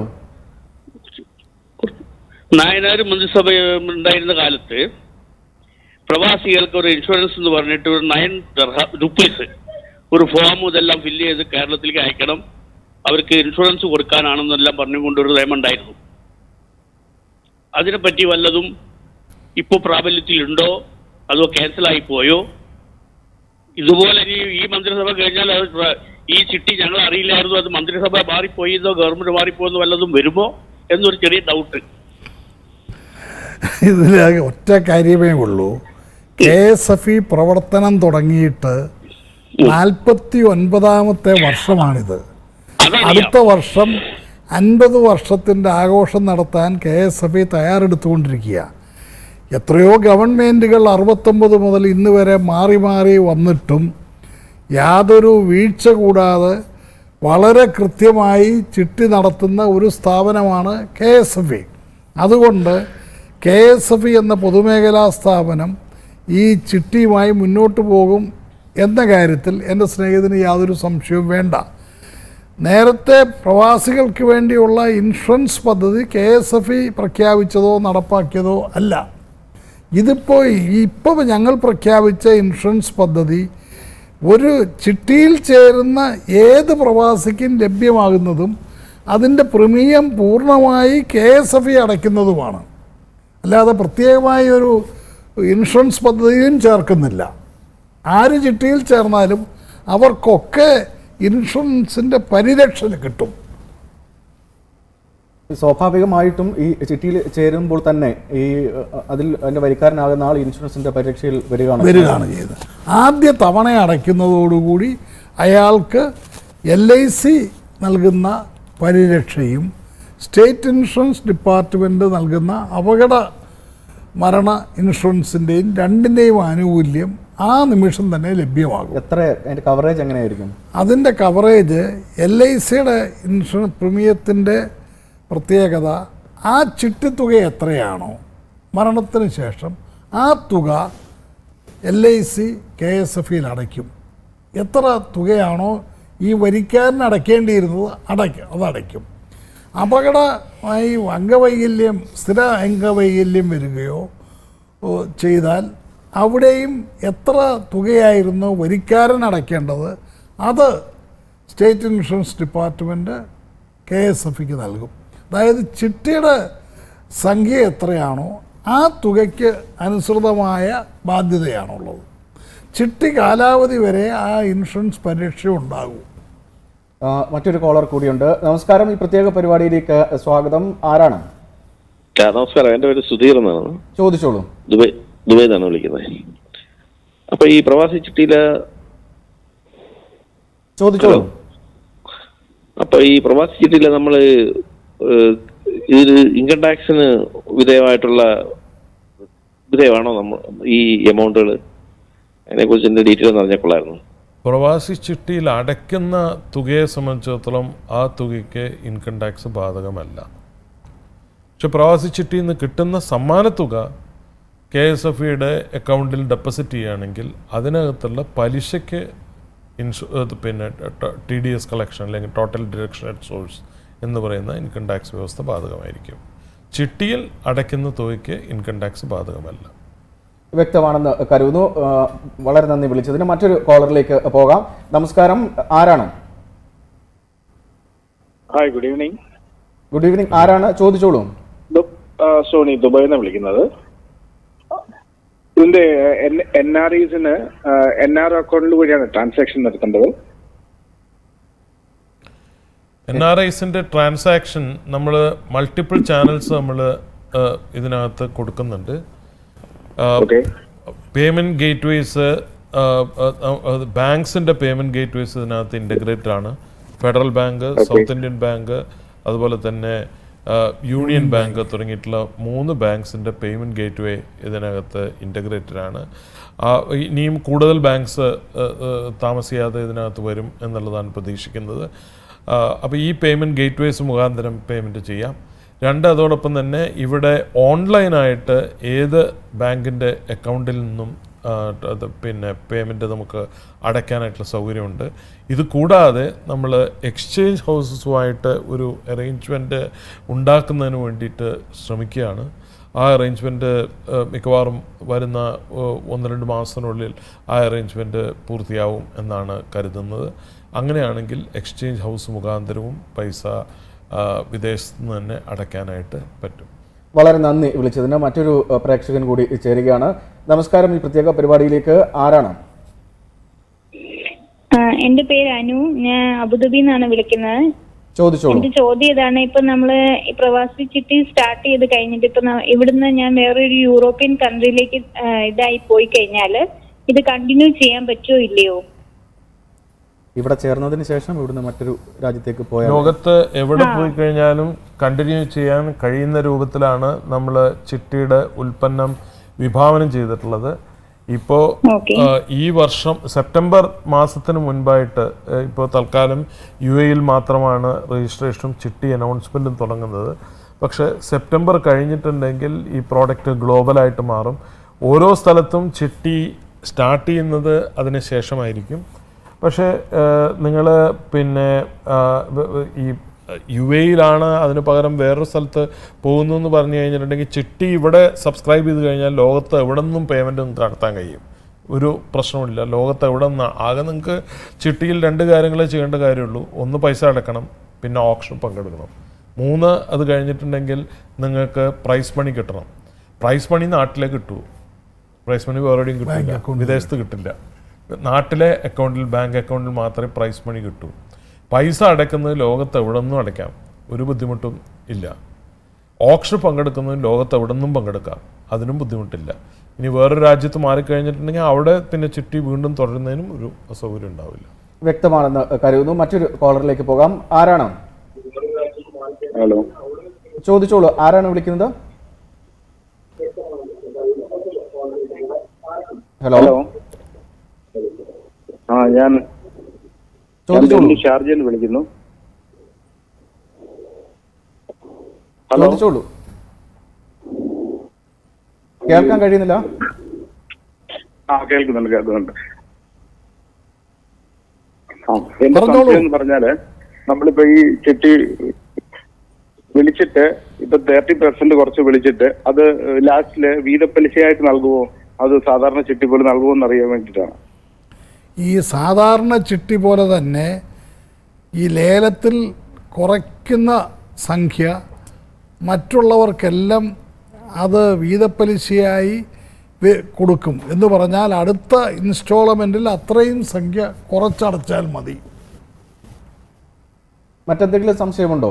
നായനാർ മന്ത്രിസഭ ഉണ്ടായിരുന്ന കാലത്ത് പ്രവാസികൾക്ക് ഒരു ഇൻഷുറൻസ് എന്ന് പറഞ്ഞിട്ട് ഒരു നയൻ റുപ്പീസ് ഒരു ഫോം ഇതെല്ലാം ഫില്ല് ചെയ്ത് കേരളത്തിലേക്ക് അയക്കണം അവർക്ക് ഇൻഷുറൻസ് കൊടുക്കാനാണെന്നെല്ലാം പറഞ്ഞുകൊണ്ടൊരു നിയമം ഉണ്ടായിരുന്നു അതിനെപ്പറ്റി വല്ലതും ഇപ്പോൾ പ്രാബല്യത്തിലുണ്ടോ അതോ ക്യാൻസലായി പോയോ ഇതുപോലെ ഇനി ഈ മന്ത്രിസഭ കഴിഞ്ഞാൽ അത് പ്ര- ഈ ചിട്ടി ഞങ്ങൾ അറിയില്ലായിരുന്നു അത് മന്ത്രിസഭ മാറിപ്പോയെന്നോ ഗവൺമെന്റ് മാറിപ്പോയെന്നോ വല്ലതും വരുമോ എന്നൊരു ചെറിയ ഡൗട്ട് ഇതിൽ ഒറ്റ കാര്യമേ ഉള്ളൂ കെ എസ് എഫ് ഇ പ്രവർത്തനം തുടങ്ങിയിട്ട് നാൽപ്പത്തി ഒൻപതാമത്തെ വർഷമാണിത് അതറിയാം അടുത്ത വർഷം അൻപത് വർഷത്തിൻ്റെ ആഘോഷം നടത്താൻ കെ എസ് എഫ് ഇ തയ്യാറെടുത്തുകൊണ്ടിരിക്കുക എത്രയോ ഗവൺമെൻറ്റുകൾ അറുപത്തൊമ്പത് മുതൽ ഇന്ന് വരെ മാറി മാറി വന്നിട്ടും യാതൊരു വീഴ്ച കൂടാതെ വളരെ കൃത്യമായി ചിട്ടി നടത്തുന്ന ഒരു സ്ഥാപനമാണ് കെ എസ് എഫ് ഇ അതുകൊണ്ട് കെ എസ് എഫ് ഇ എന്ന പൊതുമേഖലാ സ്ഥാപനം ഈ ചിട്ടിയുമായി മുന്നോട്ട് പോകും എന്ന കാര്യത്തിൽ എൻ്റെ സ്നേഹിതന് യാതൊരു സംശയവും വേണ്ട നേരത്തെ പ്രവാസികൾക്ക് വേണ്ടിയുള്ള ഇൻഷുറൻസ് പദ്ധതി കെ എസ് എഫ് ഇ പ്രഖ്യാപിച്ചതോ നടപ്പാക്കിയതോ അല്ല ഇതിപ്പോൾ ഇപ്പോൾ ഞങ്ങൾ പ്രഖ്യാപിച്ച ഇൻഷുറൻസ് പദ്ധതി ഒരു ചിട്ടിയിൽ ചേരുന്ന ഏത് പ്രവാസിക്കും ലഭ്യമാകുന്നതും അതിൻ്റെ പ്രീമിയം പൂർണ്ണമായി കെ എസ് എഫ് ഇ അടയ്ക്കുന്നതുമാണ് അല്ലാതെ പ്രത്യേകമായി ഒരു ഇൻഷുറൻസ് പദ്ധതിയും ചേർക്കുന്നില്ല ആര് ചിട്ടിയിൽ ചേർന്നാലും അവർക്കൊക്കെ ഇൻഷുറൻസിൻ്റെ പരിരക്ഷ കിട്ടും സ്വാഭാവികമായിട്ടും ഈ ചിട്ടിയിൽ ചേരുമ്പോൾ തന്നെ ഈ അഹ്, അതിൽ അതിന്റെ വരിക്കാരനാകുന്ന ആൾ ഇൻഷുറൻസിന്റെ പരിരക്ഷയിൽ വരികയാണ് വരികയാണ് ചെയ്തത് ആദ്യ തവണ അടയ്ക്കുന്നതോടുകൂടി അയാൾക്ക് എൽ ഐ സി നൽകുന്ന പരിരക്ഷയും സ്റ്റേറ്റ് ഇൻഷുറൻസ് ഡിപ്പാർട്ട്മെൻറ്റ് നൽകുന്ന അപകട മരണ ഇൻഷുറൻസിൻ്റെയും രണ്ടിൻ്റെയും ആനുകൂല്യം ആ നിമിഷം തന്നെ ലഭ്യമാകും എത്ര അതിന്റെ കവറേജ് എങ്ങനെയായിരിക്കും അതിൻ്റെ കവറേജ് എൽ ഐ സിയുടെ ഇൻഷുറൻസ് പ്രീമിയത്തിൻ്റെ പ്രത്യേകത ആ ചിട്ടിത്തുക എത്രയാണോ മരണത്തിന് ശേഷം ആ തുക L I C K S F ഇയിൽ അടയ്ക്കും എത്ര തുകയാണോ ഈ വരിക്കാരന് അടയ്ക്കേണ്ടിയിരുന്നത് അടയ്ക്കും അത് അടയ്ക്കും അപകടമായി അംഗവൈകല്യം സ്ഥിര അംഗവൈകല്യം വരികയോ ഓ, ചെയ്താൽ അവിടെയും എത്ര തുകയായിരുന്നു വരിക്കാരൻ അടയ്ക്കേണ്ടത് അത് state insurance department K S F ഇക്ക് നൽകും അതായത് ചിട്ടിയുടെ സംഖ്യ എത്രയാണോ ആ തുകയ്ക്ക് അനുസൃതമായ ബാധ്യതയാണുള്ളത് ചിട്ടി കാലാവധി വരെ ആ ഇൻഷുറൻസ് പരിരക്ഷ ഉണ്ടാകും ആ, മറ്റൊരു കോളർ കൂടിയുണ്ട് നമസ്കാരം ഈ പ്രത്യേക പരിപാടിയിലേക്ക് സ്വാഗതം ആരാണ് ആ, നമസ്കാരം എൻ്റെ പേര് സുധീർ എന്നാണ് ചോദിച്ചോളൂ ദുബൈ ദുബൈയിൽ നിന്നാണ് വിളിക്കുന്നത് അപ്പൊ ഈ പ്രവാസി ചിട്ടിയില് ചോദിച്ചോളൂ അപ്പൊ ഈ പ്രവാസി ചിട്ടിയില് നമ്മള് ഏഹ്, ഇതിൽ ഇൻകം ടാക്സിന് വിധേയമായിട്ടുള്ള വിധേയമാണോ നമ്മൾ ഈ എമൗണ്ടുകൾ അതിനെക്കുറിച്ച് എൻ്റെ ഡീറ്റെയിൽ ഒന്ന് അറിഞ്ഞാൽ കൊള്ളായിരുന്നു പ്രവാസി ചിട്ടിയിൽ അടയ്ക്കുന്ന തുകയെ സംബന്ധിച്ചിടത്തോളം ആ തുകയ്ക്ക് ഇൻകം ടാക്സ് ബാധകമല്ല പക്ഷെ പ്രവാസി ചിട്ടിയിൽ നിന്ന് കിട്ടുന്ന സമ്മാനത്തുക കെ എസ് എഫ് ഇയുടെ അക്കൗണ്ടിൽ ഡെപ്പോസിറ്റ് ചെയ്യുകയാണെങ്കിൽ അതിനകത്തുള്ള പലിശയ്ക്ക് ഇൻഷു ഇത് പിന്നെ ടി ഡി എസ് കളക്ഷൻ അല്ലെങ്കിൽ ടോട്ടൽ ഡിഡക്ഷൻ അറ്റ് സോഴ്സ് എന്ന് പറയുന്ന ഇൻകം ടാക്സ് വ്യവസ്ഥ ബാധകമായിരിക്കും ചിട്ടിയിൽ അടയ്ക്കുന്ന തുകയ്ക്ക് ഇൻകം ടാക്സ് ബാധകമല്ല വ്യക്തമാണെന്ന് കരുതുന്നു ആ, വളരെ നന്ദി വിളിച്ചതിന് മറ്റൊരു കോളറിലേക്ക് പോകാം നമസ്കാരം ആരാണ് hi good evening good evening ആരാണ് ചോദിച്ചോളൂ ദു- ആ, സോണി ദുബായിൽ നിന്ന് വിളിക്കുന്നത് ഇതിന്റെ എൻ ആർ ഐസിന് എൻ ആർ അക്കൗണ്ടിൽ വഴിയാണ് ട്രാൻസാക്ഷൻ നടത്തേണ്ടത് എൻ ആർ ഐസിൻ്റെ ട്രാൻസാക്ഷൻ നമ്മൾ മൾട്ടിപ്പിൾ ചാനൽസ് നമ്മൾ ഇതിനകത്ത് കൊടുക്കുന്നുണ്ട് പേയ്മെൻറ്റ് ഗേറ്റ് വേസ് ബാങ്ക്സിൻ്റെ പേയ്മെൻറ്റ് ഗേറ്റ് വേസ് ഇതിനകത്ത് ഇൻ്റഗ്രേറ്റഡ് ആണ് Federal Bank South Indian Bank അതുപോലെ തന്നെ യൂണിയൻ ബാങ്ക് തുടങ്ങിയിട്ടുള്ള മൂന്ന് ബാങ്ക്സിൻ്റെ പേയ്മെൻറ്റ് ഗേറ്റ് വേ ഇതിനകത്ത് ഇൻ്റഗ്രേറ്റഡ് ആണ് ആ, ഇനിയും കൂടുതൽ ബാങ്ക്സ് താമസിയാതെ ഇതിനകത്ത് വരും എന്നുള്ളതാണ് പ്രതീക്ഷിക്കുന്നത് അപ്പോൾ ഈ പേയ്മെൻറ്റ് ഗേറ്റ് വേസ് മുഖാന്തരം പേയ്മെൻറ്റ് ചെയ്യാം രണ്ട് അതോടൊപ്പം തന്നെ ഇവിടെ ഓൺലൈനായിട്ട് ഏത് ബാങ്കിൻ്റെ അക്കൗണ്ടിൽ നിന്നും ആ, അത് പിന്നെ പേയ്മെൻറ്റ് നമുക്ക് അടയ്ക്കാനായിട്ടുള്ള സൗകര്യമുണ്ട് ഇത് കൂടാതെ നമ്മൾ എക്സ്ചേഞ്ച് ഹൗസസുമായിട്ട് ഒരു അറേഞ്ച്മെൻറ്റ് ഉണ്ടാക്കുന്നതിന് വേണ്ടിയിട്ട് ശ്രമിക്കുകയാണ് ആ അറേഞ്ച്മെൻറ്റ് മിക്കവാറും വരുന്ന ഏഹ്, ഒന്ന് രണ്ട് മാസത്തിനുള്ളിൽ ആ അറേഞ്ച്മെൻറ്റ് പൂർത്തിയാവും എന്നാണ് കരുതുന്നത് അങ്ങനെയാണെങ്കിൽ എക്സ്ചേഞ്ച് ഹൗസ് മുഖാന്തരവും പൈസ ആ, വിദേശത്ത് നിന്ന് തന്നെ അടയ്ക്കാനായിട്ട് പറ്റും വളരെ നന്ദി വിളിച്ചതിന് മറ്റൊരു അഹ്, പ്രേക്ഷകൻ കൂടി ചേരുകയാണ് നമസ്കാരം ഈ പ്രത്യേക പരിപാടിയിലേക്ക് ആരാണ് ആ, എന്റെ പേര് അനു ഞാൻ അബുദാബിയിൽ നിന്നാണ് വിളിക്കുന്നത് ചോദിച്ചോളൂ എന്റെ ചോദ്യം ഇതാണ് ഇപ്പൊ നമ്മള് ഈ പ്രവാസി ചിട്ടി സ്റ്റാർട്ട് ചെയ്ത് കഴിഞ്ഞിട്ട് ഇപ്പൊ ന- ഇവിടുന്ന് ഞാൻ വേറൊരു യൂറോപ്യൻ കൺട്രിയിലേക്ക് ആ, ഇതായി പോയി കഴിഞ്ഞാല് ഇത് കണ്ടിന്യൂ ചെയ്യാൻ പറ്റുമോ ഇല്ലയോ ഇവിടെ ചേർന്നതിന് ശേഷം ഇവിടുന്ന് മറ്റൊരു രാജ്യത്തേക്ക് പോയാൽ ലോകത്ത് എവിടെ പോയി കഴിഞ്ഞാലും കണ്ടിന്യൂ ചെയ്യാൻ കഴിയുന്ന രൂപത്തിലാണ് നമ്മൾ ചിട്ടിയുടെ ഉൽപ്പന്നം വിഭാവനം ചെയ്തിട്ടുള്ളത് ഇപ്പോൾ ഈ വർഷം സെപ്റ്റംബർ മാസത്തിന് മുൻപായിട്ട് ഇപ്പോൾ തൽക്കാലം യു എയിൽ മാത്രമാണ് രജിസ്ട്രേഷനും ചിട്ടി അനൗൺസ്മെൻറ്റും തുടങ്ങുന്നത് പക്ഷേ സെപ്റ്റംബർ കഴിഞ്ഞിട്ടുണ്ടെങ്കിൽ ഈ പ്രോഡക്റ്റ് ഗ്ലോബലായിട്ട് മാറും ഓരോ സ്ഥലത്തും ചിട്ടി സ്റ്റാർട്ട് ചെയ്യുന്നത് അതിന് ശേഷമായിരിക്കും പക്ഷേ നിങ്ങൾ പിന്നെ ആ, വ- വ- ഈ യു എയിലാണ് അതിന് പകരം വേറൊരു സ്ഥലത്ത് പോകുന്നു എന്ന് പറഞ്ഞു കഴിഞ്ഞിട്ടുണ്ടെങ്കിൽ ചിട്ടി ഇവിടെ സബ്സ്ക്രൈബ് ചെയ്ത് കഴിഞ്ഞാൽ ലോകത്ത് എവിടെ നിന്നും പേയ്മെൻറ്റ് നടത്താൻ കഴിയും ഒരു പ്രശ്നമില്ല ലോകത്ത് എവിടെ നിന്ന് ആകെ നിങ്ങൾക്ക് ചിട്ടിയിൽ രണ്ട് കാര്യങ്ങളെ ചെയ്യേണ്ട കാര്യമുള്ളൂ ഒന്ന് പൈസ അടക്കണം പിന്നെ ഓപ്ഷൻ പങ്കെടുക്കണം മൂന്ന് അത് കഴിഞ്ഞിട്ടുണ്ടെങ്കിൽ നിങ്ങൾക്ക് പ്രൈസ് മണി കിട്ടണം പ്രൈസ് മണി നാട്ടിലേ കിട്ടൂ പ്രൈസ് മണി വേറെ എവിടെയും കിട്ടില്ല വിദേശത്ത് കിട്ടില്ല നാട്ടിലെ അക്കൗണ്ടിൽ ബാങ്ക് അക്കൗണ്ടിൽ മാത്രമേ പ്രൈസ് മണി കിട്ടൂ പൈസ അടയ്ക്കുന്നത് ലോകത്ത് എവിടെ നിന്നും അടയ്ക്കാം ഒരു ബുദ്ധിമുട്ടും ഇല്ല ഓപ്ഷൻ പങ്കെടുക്കുന്നത് ലോകത്ത് എവിടെ നിന്നും പങ്കെടുക്കാം അതിനും ബുദ്ധിമുട്ടില്ല ഇനി വേറൊരു രാജ്യത്ത് മാറിക്കഴിഞ്ഞിട്ടുണ്ടെങ്കിൽ അവിടെ പിന്നെ ചുറ്റി വീണ്ടും തുടരുന്നതിനും ഒരു അസൗകര്യം ഉണ്ടാവില്ല വ്യക്തമാണെന്ന് കരുതുന്നു മറ്റൊരു കോളറിലേക്ക് പോകാം ആരാണ് ഹലോ ചോദിച്ചോളൂ ആരാണ് വിളിക്കുന്നത് ഹലോ ആ ഞാൻ ഞാൻ ചോദിച്ചോളൂ. ഡൽഹി ഷാർജയിൽ നിന്ന് വിളിക്കുന്നു ഹലോ ചോദിച്ചോളൂ കേൾക്കാൻ കഴിയുന്നില്ല ആ കേൾക്കുന്നുണ്ട് കേൾക്കുന്നുണ്ട് ആ എന്റെ സംശയം എന്ന് പറഞ്ഞാല് നമ്മളിപ്പോ ഈ ചിട്ടി വിളിച്ചിട്ട് ഇപ്പൊ തേർട്ടി പെർസെന്റ് കുറച്ച് വിളിച്ചിട്ട് അത് ലാസ്റ്റില് വീതപ്പലിശയായിട്ട് നൽകുമോ അത് സാധാരണ ചിട്ടി പോലെ നൽകുമോ എന്ന് അറിയാൻ വേണ്ടിയിട്ടാണ് ഈ സാധാരണ ചിട്ടി പോലെ തന്നെ ഈ ലേലത്തിൽ കുറയ്ക്കുന്ന സംഖ്യ മറ്റുള്ളവർക്കെല്ലാം അത് വീതപ്പലിശയായി വെ- കൊടുക്കും എന്ന് പറഞ്ഞാൽ അടുത്ത ഇൻസ്റ്റാൾമെൻറ്റിൽ അത്രയും സംഖ്യ കുറച്ചടച്ചാൽ മതി മറ്റെന്തെങ്കിലും സംശയമുണ്ടോ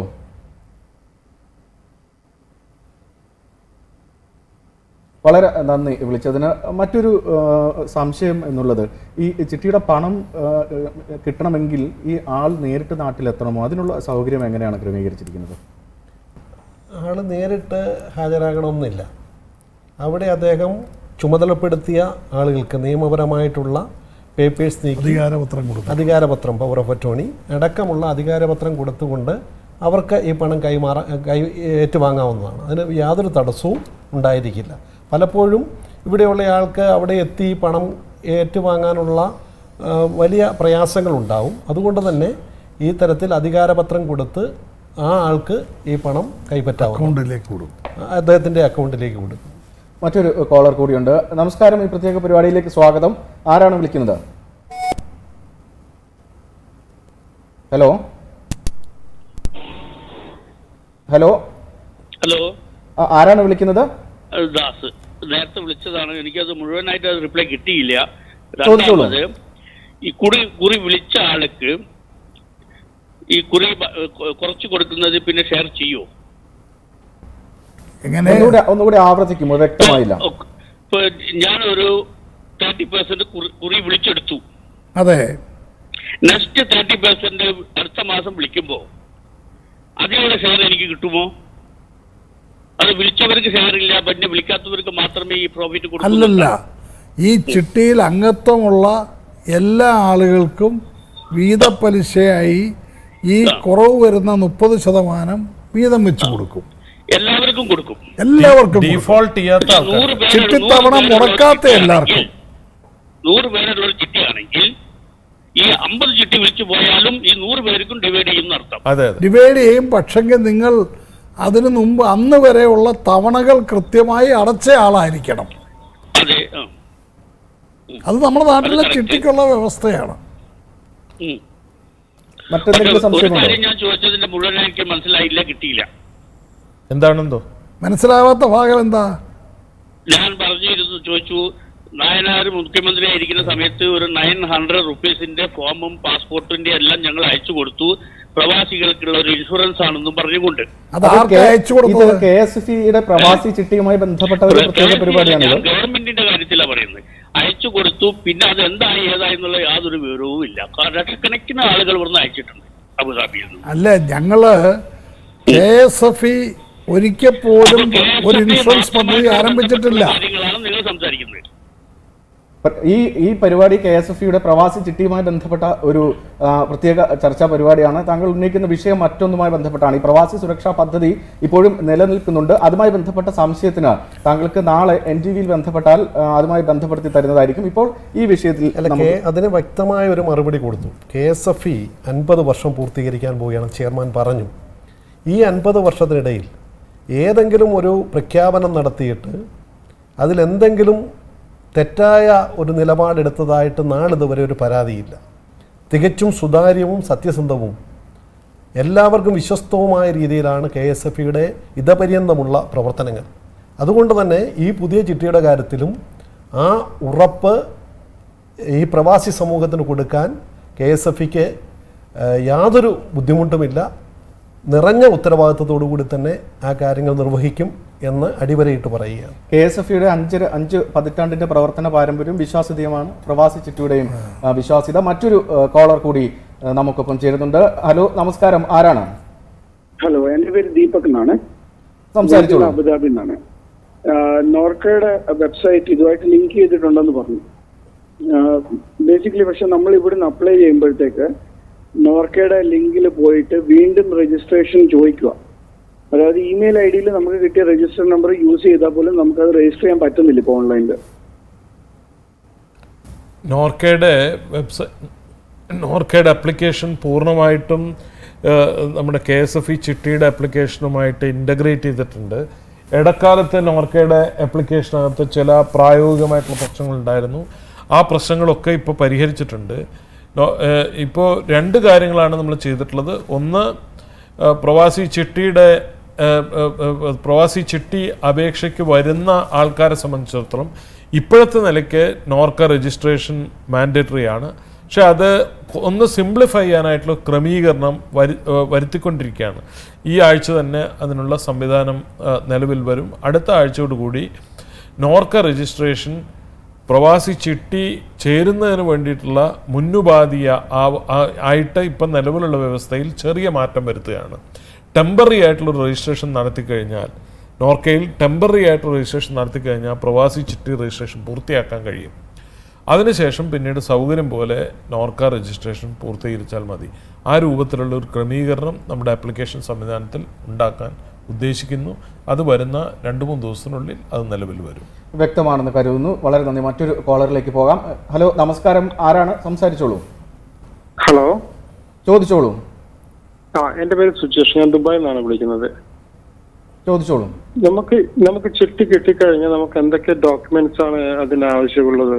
വളരെ നന്ദി വിളിച്ചതിന് മറ്റൊരു ആ, സംശയം എന്നുള്ളത് ഈ ചിട്ടിയുടെ പണം ആ, കിട്ടണമെങ്കിൽ ഈ ആൾ നേരിട്ട് നാട്ടിലെത്തണമോ അതിനുള്ള സൗകര്യം എങ്ങനെയാണ് ക്രമീകരിച്ചിരിക്കുന്നത് ആൾ നേരിട്ട് ഹാജരാകണമെന്നില്ല അവിടെ അദ്ദേഹം ചുമതലപ്പെടുത്തിയ ആളുകൾക്ക് നിയമപരമായിട്ടുള്ള പേപ്പേഴ്സ് നീക്കി അധികാരപത്രം കൊടുക്കും അധികാരപത്രം പവർ ഓഫ് അറ്റോണി അടക്കമുള്ള അധികാരപത്രം കൊടുത്തുകൊണ്ട് അവർക്ക് ഈ പണം കൈമാറാ കൈ ഏറ്റുവാങ്ങാവുന്നതാണ് അതിന് യാതൊരു തടസ്സവും ഉണ്ടായിരിക്കില്ല പലപ്പോഴും ഇവിടെയുള്ള ആൾക്ക് അവിടെ എത്തി പണം ഏറ്റുവാങ്ങാനുള്ള ആ, വലിയ പ്രയാസങ്ങളുണ്ടാവും അതുകൊണ്ട് തന്നെ ഈ തരത്തിൽ അധികാരപത്രം കൊടുത്ത് ആ ആൾക്ക് ഈ പണം കൈപ്പറ്റാവും അക്കൗണ്ടിലേക്ക് കൊടുക്കും അദ്ദേഹത്തിൻ്റെ അക്കൗണ്ടിലേക്ക് കൊടുക്കും മറ്റൊരു കോളർ കൂടിയുണ്ട് നമസ്കാരം ഈ പ്രത്യേക പരിപാടിയിലേക്ക് സ്വാഗതം ആരാണ് വിളിക്കുന്നത് ഹലോ ഹലോ ഹലോ ആ, ആരാണ് വിളിക്കുന്നത് അത് ദാസ് നേരത്തെ വിളിച്ചതാണ് എനിക്കത് മുഴുവനായിട്ട് അത് റിപ്ലൈ കിട്ടിയില്ല ചോദിച്ചോളൂ. രണ്ടാമത് ഈ കുറി കുറി വിളിച്ച ആൾക്ക് ഈ കുറി ബ- കൊ- കുറച്ച് കൊടുക്കുന്നത് പിന്നെ ഷെയർ ചെയ്യോ എങ്ങനെ ഒന്നുകൂടി ഒന്നുകൂടി ആവർത്തിക്കുമോ വ്യക്തമായില്ല ഇപ്പൊ ഞാനൊരു തേർട്ടി പെർസെന്റ് കുറി വിളിച്ചെടുത്തു അതെ നെക്സ്റ്റ് തേർട്ടി പെർസെന്റ് അടുത്ത മാസം വിളിക്കുമ്പോ അതിനുള്ള ഷെയർ എനിക്ക് കിട്ടുമോ അത് വിളിച്ചവർക്ക് ഷെയർ ഇല്ല പിന്നെ വിളിക്കാത്തവർക്ക് മാത്രമേ ഈ പ്രോഫിറ്റ് കൊടുക്കൂ അല്ലല്ല ഈ ചിട്ടിയിൽ അംഗത്വമുള്ള എല്ലാ ആളുകൾക്കും വീതപ്പലിശയായി ഈ കുറവ് വരുന്ന മുപ്പത് ശതമാനം വീതം വെച്ച് കൊടുക്കും എല്ലാവർക്കും കൊടുക്കും എല്ലാവർക്കും കൊടുക്കും. ഡീഫോൾട്ട് ചെയ്യാത്ത ആൾക്കാർ നൂറ് പേര് ചിട്ടിത്തവണ നൂറ് പേരുള്ള മുടക്കാത്ത ചിട്ടി എല്ലാവർക്കും ആണെങ്കിൽ, നൂറ് പേരുള്ള ഒരു ചിട്ടിയാണെങ്കിൽ ഈ അമ്പത് ചിട്ടി വിളിച്ചു പോയാലും ഈ നൂറ് പേർക്കും ഡിവൈഡ് ചെയ്യുന്ന അർത്ഥം അതെ അതെ ഡിവൈഡ് ചെയ്യും പക്ഷെങ്കിൽ നിങ്ങൾ അതിനു മുമ്പ് അന്ന് വരെയുള്ള തവണകൾ കൃത്യമായി അടച്ച ആളായിരിക്കണം അതെ ആ. അത് നമ്മുടെ നാട്ടിലെ correct. ചിട്ടിക്കുള്ള വ്യവസ്ഥയാണ് ഉം. മറ്റെന്തെങ്കിലും പക്ഷെ ഒരു സംശയമുണ്ടോ കാര്യം ഞാൻ ചോദിച്ചതിന്റെ മുഴുവൻ എനിക്ക് മനസ്സിലായില്ല കിട്ടിയില്ല എന്താണെന്തോ മനസ്സിലാവാത്ത ഭാഗം എന്താ ഞാൻ പറഞ്ഞിരുന്നു ചോദിച്ചു നായനാർ മുഖ്യമന്ത്രി ആയിരിക്കുന്ന സമയത്ത് ഒരു നയൻ ഹൺഡ്രഡ് റുപ്പീസിന്റെ ഫോമും പാസ്പോർട്ടിന്റെ എല്ലാം ഞങ്ങൾ അയച്ചു കൊടുത്തു പ്രവാസികൾക്കുള്ള ഒരു ഇൻഷുറൻസ് ആണെന്നും പറഞ്ഞുകൊണ്ട് അത് അത് ആർക്ക് കെ- അയച്ചു ഇത് കൊടുത്തത് കെ എസ് സിയുടെ പ്രവാസി ചിട്ടിയുമായി ബന്ധപ്പെട്ട ഒരു പ്രത്യേക പരിപാടിയാണിത് ഞാൻ ഗവൺമെന്റിന്റെ കാര്യത്തിലാണ് പറയുന്നത് അയച്ചു കൊടുത്തു പിന്നെ അത് എന്തായി ഏതായി എന്നുള്ള യാതൊരു വിവരവും ഇല്ല ലക്ഷക്കണക്കിന് ആളുകൾ ഇവിടുന്ന് അയച്ചിട്ടുണ്ട് അബുദാബിയിൽ നിന്ന് അല്ല ഞങ്ങള് കെ എസ് എഫ് ഇ ഒരിക്കൽ പോലും ഒരു ഇൻഷുറൻസ് പദ്ധതി ആരംഭിച്ചിട്ടില്ല കാര്യങ്ങളാണ് നിങ്ങൾ സംസാരിക്കുന്നത് പ- ഈ ഈ പരിപാടി കെ എസ് എഫ് ഇയുടെ പ്രവാസി ചിട്ടിയുമായി ബന്ധപ്പെട്ട ഒരു ആ, പ്രത്യേക ചർച്ചാ പരിപാടിയാണ് താങ്കൾ ഉന്നയിക്കുന്ന വിഷയം മറ്റൊന്നുമായി ബന്ധപ്പെട്ടാണ് ഈ പ്രവാസി സുരക്ഷാ പദ്ധതി ഇപ്പോഴും നിലനിൽക്കുന്നുണ്ട് അതുമായി ബന്ധപ്പെട്ട സംശയത്തിന് താങ്കൾക്ക് നാളെ എൻ ടി വിയിൽ ബന്ധപ്പെട്ടാൽ ആ, അതുമായി ബന്ധപ്പെടുത്തി തരുന്നതായിരിക്കും ഇപ്പോൾ ഈ വിഷയത്തിൽ അല്ല കെ നമുക്ക് അതിന് വ്യക്തമായ ഒരു മറുപടി കൊടുത്തു കെ എസ് എഫ് ഇ അൻപത് വർഷം പൂർത്തീകരിക്കാൻ പോവുകയാണ് ചെയർമാൻ പറഞ്ഞു ഈ അൻപത് വർഷത്തിനിടയിൽ ഏതെങ്കിലും ഒരു പ്രഖ്യാപനം നടത്തിയിട്ട് അതിലെന്തെങ്കിലും തെറ്റായ ഒരു നിലപാടെടുത്തതായിട്ട് നാളിതുവരെ ഒരു പരാതിയില്ല തികച്ചും സുതാര്യവും സത്യസന്ധവും എല്ലാവർക്കും വിശ്വസ്തവുമായ രീതിയിലാണ് കെ എസ് എഫ് ഇയുടെ ഇതപര്യന്തമുള്ള പ്രവർത്തനങ്ങൾ അതുകൊണ്ട് തന്നെ ഈ പുതിയ ചിട്ടിയുടെ കാര്യത്തിലും ആ ഉറപ്പ് ഈ പ്രവാസി സമൂഹത്തിന് കൊടുക്കാൻ കെ എസ് എഫ് ഇക്ക് യാതൊരു ബുദ്ധിമുട്ടുമില്ല നിറഞ്ഞ ഉത്തരവാദിത്തത്തോടു കൂടി തന്നെ ആ കാര്യങ്ങൾ നിർവഹിക്കും എന്ന് അടിവരയിട്ട് പറയുകയാണ് കെ എസ് എഫ് ഇയുടെ അഞ്ച് അഞ്ച് പതിറ്റാണ്ടിന്റെ പ്രവർത്തന പാരമ്പര്യം വിശ്വാസ്യതയുമാണ് പ്രവാസി ചിട്ടിയുടെയും ആ, വിശ്വാസ്യത മറ്റൊരു ആ, കോളർ കൂടി ആ, നമുക്കൊപ്പം ചേരുന്നുണ്ട് ഹലോ നമസ്കാരം ആരാണ് ഹലോ എന്റെ പേര് ദീപക് എന്നാണ് സംസാരിച്ചോളൂ ഞാൻ അബുദാബി നിന്നാണ് നോർക്കയുടെ വെബ്സൈറ്റ് ഇതുമായിട്ട് ലിങ്ക് ചെയ്തിട്ടുണ്ടെന്ന് പറഞ്ഞു ബേസിക്കലി പക്ഷെ നമ്മൾ ഇവിടുന്ന് അപ്ലൈ ചെയ്യുമ്പോഴത്തേക്ക് നോർക്കയുടെ ലിങ്കിൽ പോയിട്ട് വീണ്ടും രജിസ്ട്രേഷൻ ചോദിക്കുക അതായത് ഇമെയിൽ ഐ ഡിയിൽ നമുക്ക് കിട്ടിയ രജിസ്റ്റർ നമ്പർ യൂസ് ചെയ്താൽ പോലും നമുക്കത് രജിസ്റ്റർ ചെയ്യാൻ പറ്റുന്നില്ല ഇപ്പോൾ ഓൺലൈനിൽ നോർക്കയുടെ വെബ്സൈറ്റ് നോർക്കയുടെ ആപ്ലിക്കേഷൻ പൂർണ്ണമായിട്ടും ഏഹ്, നമ്മുടെ കെ എസ് എഫ് ഇ ചിട്ടിയുടെ ആപ്ലിക്കേഷനുമായിട്ട് ഇൻ്റഗ്രേറ്റ് ചെയ്തിട്ടുണ്ട് ഇടക്കാലത്ത് നോർക്കയുടെ ആപ്ലിക്കേഷനകത്ത് ചില പ്രായോഗികമായിട്ടുള്ള പ്രശ്നങ്ങളുണ്ടായിരുന്നു ആ പ്രശ്നങ്ങളൊക്കെ ഇപ്പോൾ പരിഹരിച്ചിട്ടുണ്ട് ഇപ്പോൾ രണ്ട് കാര്യങ്ങളാണ് നമ്മൾ ചെയ്തിട്ടുള്ളത് ഒന്ന് ഏഹ്, പ്രവാസി ചിട്ടിയുടെ ഏഹ്, ഏഹ്, ഏഹ്, പ്രവാസി ചിട്ടി അപേക്ഷയ്ക്ക് വരുന്ന ആൾക്കാരെ സംബന്ധിച്ചിടത്തോളം ഇപ്പോഴത്തെ നിലയ്ക്ക് നോർക്ക രജിസ്ട്രേഷൻ മാൻഡേറ്ററി ആണ് പക്ഷെ അത് ഒന്ന് സിംപ്ലിഫൈ ചെയ്യാനായിട്ടുള്ള ക്രമീകരണം വരു ഏഹ് വരുത്തിക്കൊണ്ടിരിക്കുകയാണ് ഈ ആഴ്ച തന്നെ അതിനുള്ള സംവിധാനം ഏഹ് നിലവിൽ വരും അടുത്ത ആഴ്ചയോടുകൂടി നോർക്ക രജിസ്ട്രേഷൻ പ്രവാസി ചിട്ടി ചേരുന്നതിന് വേണ്ടിയിട്ടുള്ള മുന്നുപാധിയ ആ- ആ- ആയിട്ട് ഇപ്പം നിലവിലുള്ള വ്യവസ്ഥയിൽ ചെറിയ മാറ്റം വരുത്തുകയാണ് ടെമ്പററി ആയിട്ടുള്ള രജിസ്ട്രേഷൻ നടത്തി കഴിഞ്ഞാൽ നോർക്കയിൽ ടെമ്പററി ആയിട്ടുള്ള രജിസ്ട്രേഷൻ നടത്തി കഴിഞ്ഞാൽ പ്രവാസി ചിട്ടി രജിസ്ട്രേഷൻ പൂർത്തിയാക്കാൻ കഴിയും അതിനുശേഷം പിന്നീട് സൗകര്യം പോലെ നോർക്ക രജിസ്ട്രേഷൻ പൂർത്തീകരിച്ചാൽ മതി ആ രൂപത്തിലുള്ള ഒരു ക്രമീകരണം നമ്മുടെ ആപ്ലിക്കേഷൻ സംവിധാനത്തിൽ ഉണ്ടാക്കാൻ ഉദ്ദേശിക്കുന്നു അത് വരുന്ന രണ്ട് മൂന്ന് ദിവസത്തിനുള്ളിൽ അത് നിലവിൽ വരും വ്യക്തമാണെന്ന് കരുതുന്നു വളരെ നന്ദി മറ്റൊരു കോളറിലേക്ക് പോകാം ഹലോ നമസ്കാരം ആരാണ് സംസാരിച്ചോളൂ ഹലോ ചോദിച്ചോളൂ ആ എന്റെ പേര് സുജേഷ് ഞാൻ ദുബായിൽ നിന്നാണ് വിളിക്കുന്നത് ചോദിച്ചോളൂ നമുക്ക് നമുക്ക് ചിട്ടി കിട്ടിക്കഴിഞ്ഞാൽ നമുക്ക് എന്തൊക്കെ ഡോക്യുമെന്റ്സ് ആണ് അതിന് ആവശ്യമുള്ളത്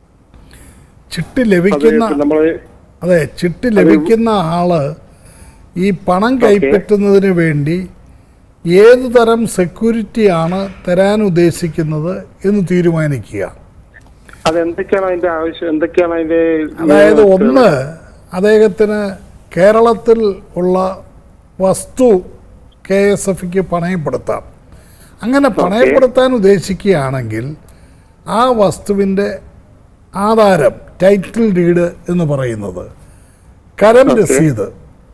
ചിട്ടി ലഭിക്കുന്ന അത് നമ്മള് അതെ ചിട്ടി ലഭിക്കുന്ന ആള് ഈ പണം കൈപ്പറ്റുന്നതിന് വേണ്ടി ഏത് തരം സെക്യൂരിറ്റിയാണ് തരാൻ ഉദ്ദേശിക്കുന്നത് എന്ന് തീരുമാനിക്കുക അതെന്തൊക്കെയാണ് അതിന്റെ ആവശ്യം എന്തൊക്കെയാണ് അതിന്റെ അതായത് ഒന്ന് അദ്ദേഹത്തിന് കേരളത്തിൽ ഉള്ള വസ്തു കെ എസ് എഫ്ക്ക് പണയപ്പെടുത്താം അങ്ങനെ പണയപ്പെടുത്താൻ ഉദ്ദേശിക്കുകയാണെങ്കിൽ ആ വസ്തുവിൻ്റെ ആധാരം ടൈറ്റിൽ ഡീഡ് എന്ന് പറയുന്നത് കരം രസീത്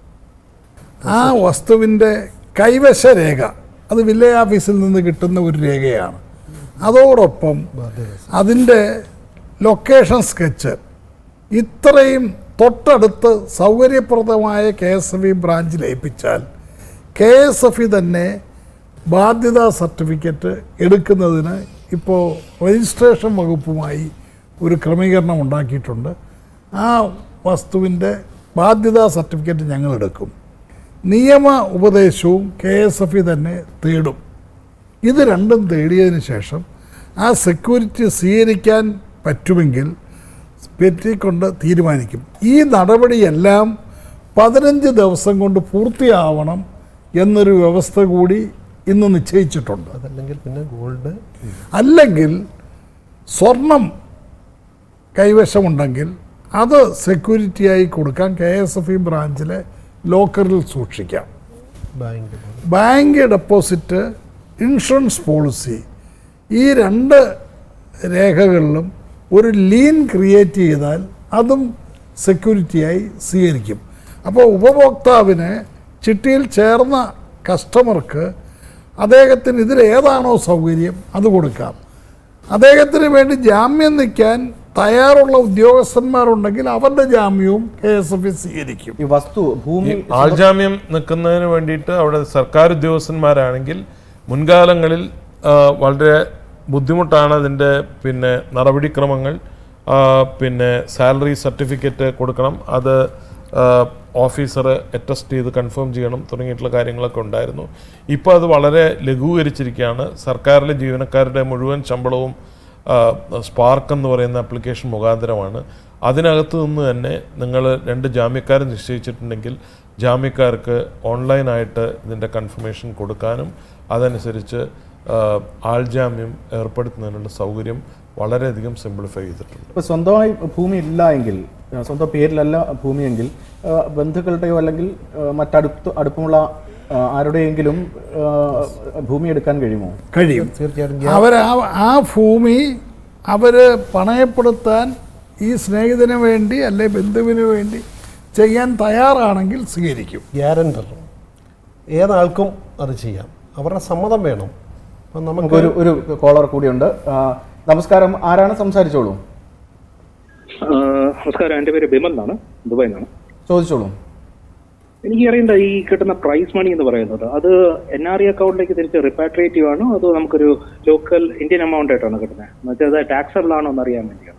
ആ വസ്തുവിൻ്റെ കൈവശ രേഖ അത് വില്ലേജ് ഓഫീസിൽ നിന്ന് കിട്ടുന്ന ഒരു രേഖയാണ് അതോടൊപ്പം അതിൻ്റെ ലൊക്കേഷൻ സ്കെച്ച് ഇത്രയും തൊട്ടടുത്ത് സൗകര്യപ്രദമായ കെ എസ് എഫ് ഇ ബ്രാഞ്ചിൽ ഏൽപ്പിച്ചാൽ കെ എസ് എഫ് ഇ തന്നെ ബാധ്യതാ സർട്ടിഫിക്കറ്റ് എടുക്കുന്നതിന് ഇപ്പോൾ രജിസ്ട്രേഷൻ വകുപ്പുമായി ഒരു ക്രമീകരണം ഉണ്ടാക്കിയിട്ടുണ്ട് ആ വസ്തുവിൻ്റെ ബാധ്യതാ സർട്ടിഫിക്കറ്റ് ഞങ്ങൾ എടുക്കും നിയമ ഉപദേശവും കെ എസ് എഫ് ഇ തന്നെ തേടും ഇത് രണ്ടും തേടിയതിന് ശേഷം ആ സെക്യൂരിറ്റി സ്വീകരിക്കാൻ പറ്റുമെങ്കിൽ പറ്റിക്കൊണ്ട് തീരുമാനിക്കും ഈ നടപടിയെല്ലാം പതിനഞ്ച് ദിവസം കൊണ്ട് പൂർത്തിയാവണം എന്നൊരു വ്യവസ്ഥ കൂടി ഇന്ന് നിശ്ചയിച്ചിട്ടുണ്ട് അതല്ലെങ്കിൽ പിന്നെ ഗോൾഡ് അല്ലെങ്കിൽ സ്വർണം കൈവശമുണ്ടെങ്കിൽ അത് സെക്യൂരിറ്റിയായി കൊടുക്കാൻ കെ എസ് എഫ് ഇ ബ്രാഞ്ചിലെ ലോക്കറിൽ സൂക്ഷിക്കാം bank bank deposit insurance policy ഈ രണ്ട് രേഖകളിലും ഒരു ലീൻ ക്രിയേറ്റ് ചെയ്താൽ അതും സെക്യൂരിറ്റിയായി സ്വീകരിക്കും അപ്പോൾ ഉപഭോക്താവിന് ചിട്ടിയിൽ ചേർന്ന കസ്റ്റമർക്ക് അദ്ദേഹത്തിന് ഇതിൽ ഏതാണോ സൗകര്യം അത് കൊടുക്കാം അദ്ദേഹത്തിന് വേണ്ടി ജാമ്യം നിൽക്കാൻ തയ്യാറുള്ള ഉദ്യോഗസ്ഥന്മാരുണ്ടെങ്കിൽ അവരുടെ ജാമ്യവും കെ എസ് എഫ് സ്വീകരിക്കും ഈ വസ്തു ഭൂമി ഈ ആൾജാമ്യം നിൽക്കുന്നതിന് വേണ്ടിയിട്ട് അവിടെ സർക്കാർ ഉദ്യോഗസ്ഥന്മാരാണെങ്കിൽ മുൻകാലങ്ങളിൽ ആ, വളരെ ബുദ്ധിമുട്ടാണ് അതിൻ്റെ പിന്നെ നടപടിക്രമങ്ങൾ ആ, പിന്നെ സാലറി സർട്ടിഫിക്കറ്റ് കൊടുക്കണം അത് ഓഫീസർ അറ്റസ്റ്റ് ചെയ്ത് കൺഫേം ചെയ്യണം തുടങ്ങിയിട്ടുള്ള കാര്യങ്ങളൊക്കെ ഉണ്ടായിരുന്നു ഇപ്പോൾ അത് വളരെ ലഘൂകരിച്ചിരിക്കുകയാണ് സർക്കാരിലെ ജീവനക്കാരുടെ മുഴുവൻ ശമ്പളവും സ്പാർക്ക് എന്ന് പറയുന്ന ആപ്ലിക്കേഷൻ മുഖാന്തരമാണ് അതിനകത്ത് നിന്ന് തന്നെ നിങ്ങൾ രണ്ട് ജാമ്യക്കാരെ നിശ്ചയിച്ചിട്ടുണ്ടെങ്കിൽ ജാമ്യക്കാർക്ക് ഓൺലൈനായിട്ട് ഇതിൻ്റെ കൺഫർമേഷൻ കൊടുക്കാനും അതനുസരിച്ച് ആ, ആൾജാമ്യം ഏർപ്പെടുത്തുന്നതിനുള്ള സൗകര്യം വളരെയധികം സിംപ്ലിഫൈ ചെയ്തിട്ടുണ്ട് ഇപ്പോൾ സ്വന്തമായി ഭൂമി ഇല്ല എങ്കിൽ ആ, സ്വന്തം പേരിലല്ല ഭൂമിയെങ്കിൽ ആ, ബന്ധുക്കളുടെയോ അല്ലെങ്കിൽ ആ, മറ്റടുത്ത് അടുപ്പമുള്ള ആ, ആരുടെയെങ്കിലും ആ, ഭൂമി എടുക്കാൻ കഴിയുമോ കഴിയും തീർച്ചയായിട്ടും അവർ ആ ആ ഭൂമി അവർ പണയപ്പെടുത്താൻ ഈ സ്നേഹിതന് വേണ്ടി അല്ലെ ബന്ധുവിന് വേണ്ടി ചെയ്യാൻ തയ്യാറാണെങ്കിൽ സ്വീകരിക്കും ഗ്യാരണ്ടർ ഏതാൾക്കും അത് ചെയ്യാം അവരുടെ സമ്മതം വേണം അപ്പം നമുക്ക് നമുക്കൊരു ഒരു കോളർ കൂടിയുണ്ട് ആ, നമസ്കാരം ആരാണ് സംസാരിച്ചോളൂ നമസ്കാരം എൻ്റെ പേര് ബിമൽ എന്നാണ് ദുബായിൽ നിന്നാണ് ചോദിച്ചോളൂ എനിക്ക് അറിയേണ്ട ഈ കിട്ടുന്ന പ്രൈസ് മണി എന്ന് പറയുന്നത് അത് എൻ ആർ ഇ അക്കൗണ്ടിലേക്ക് തിരിച്ച് റിപ്പാട്രിയേറ്റീവ് ആണോ അതോ നമുക്കൊരു ലോക്കൽ ഇന്ത്യൻ എമൗണ്ട് ആയിട്ടാണ് കിട്ടുന്നത് എന്നുവെച്ചാൽ അത് ടാക്സബിൾ ആണോ എന്ന് അറിയാൻ വേണ്ടിയാണ്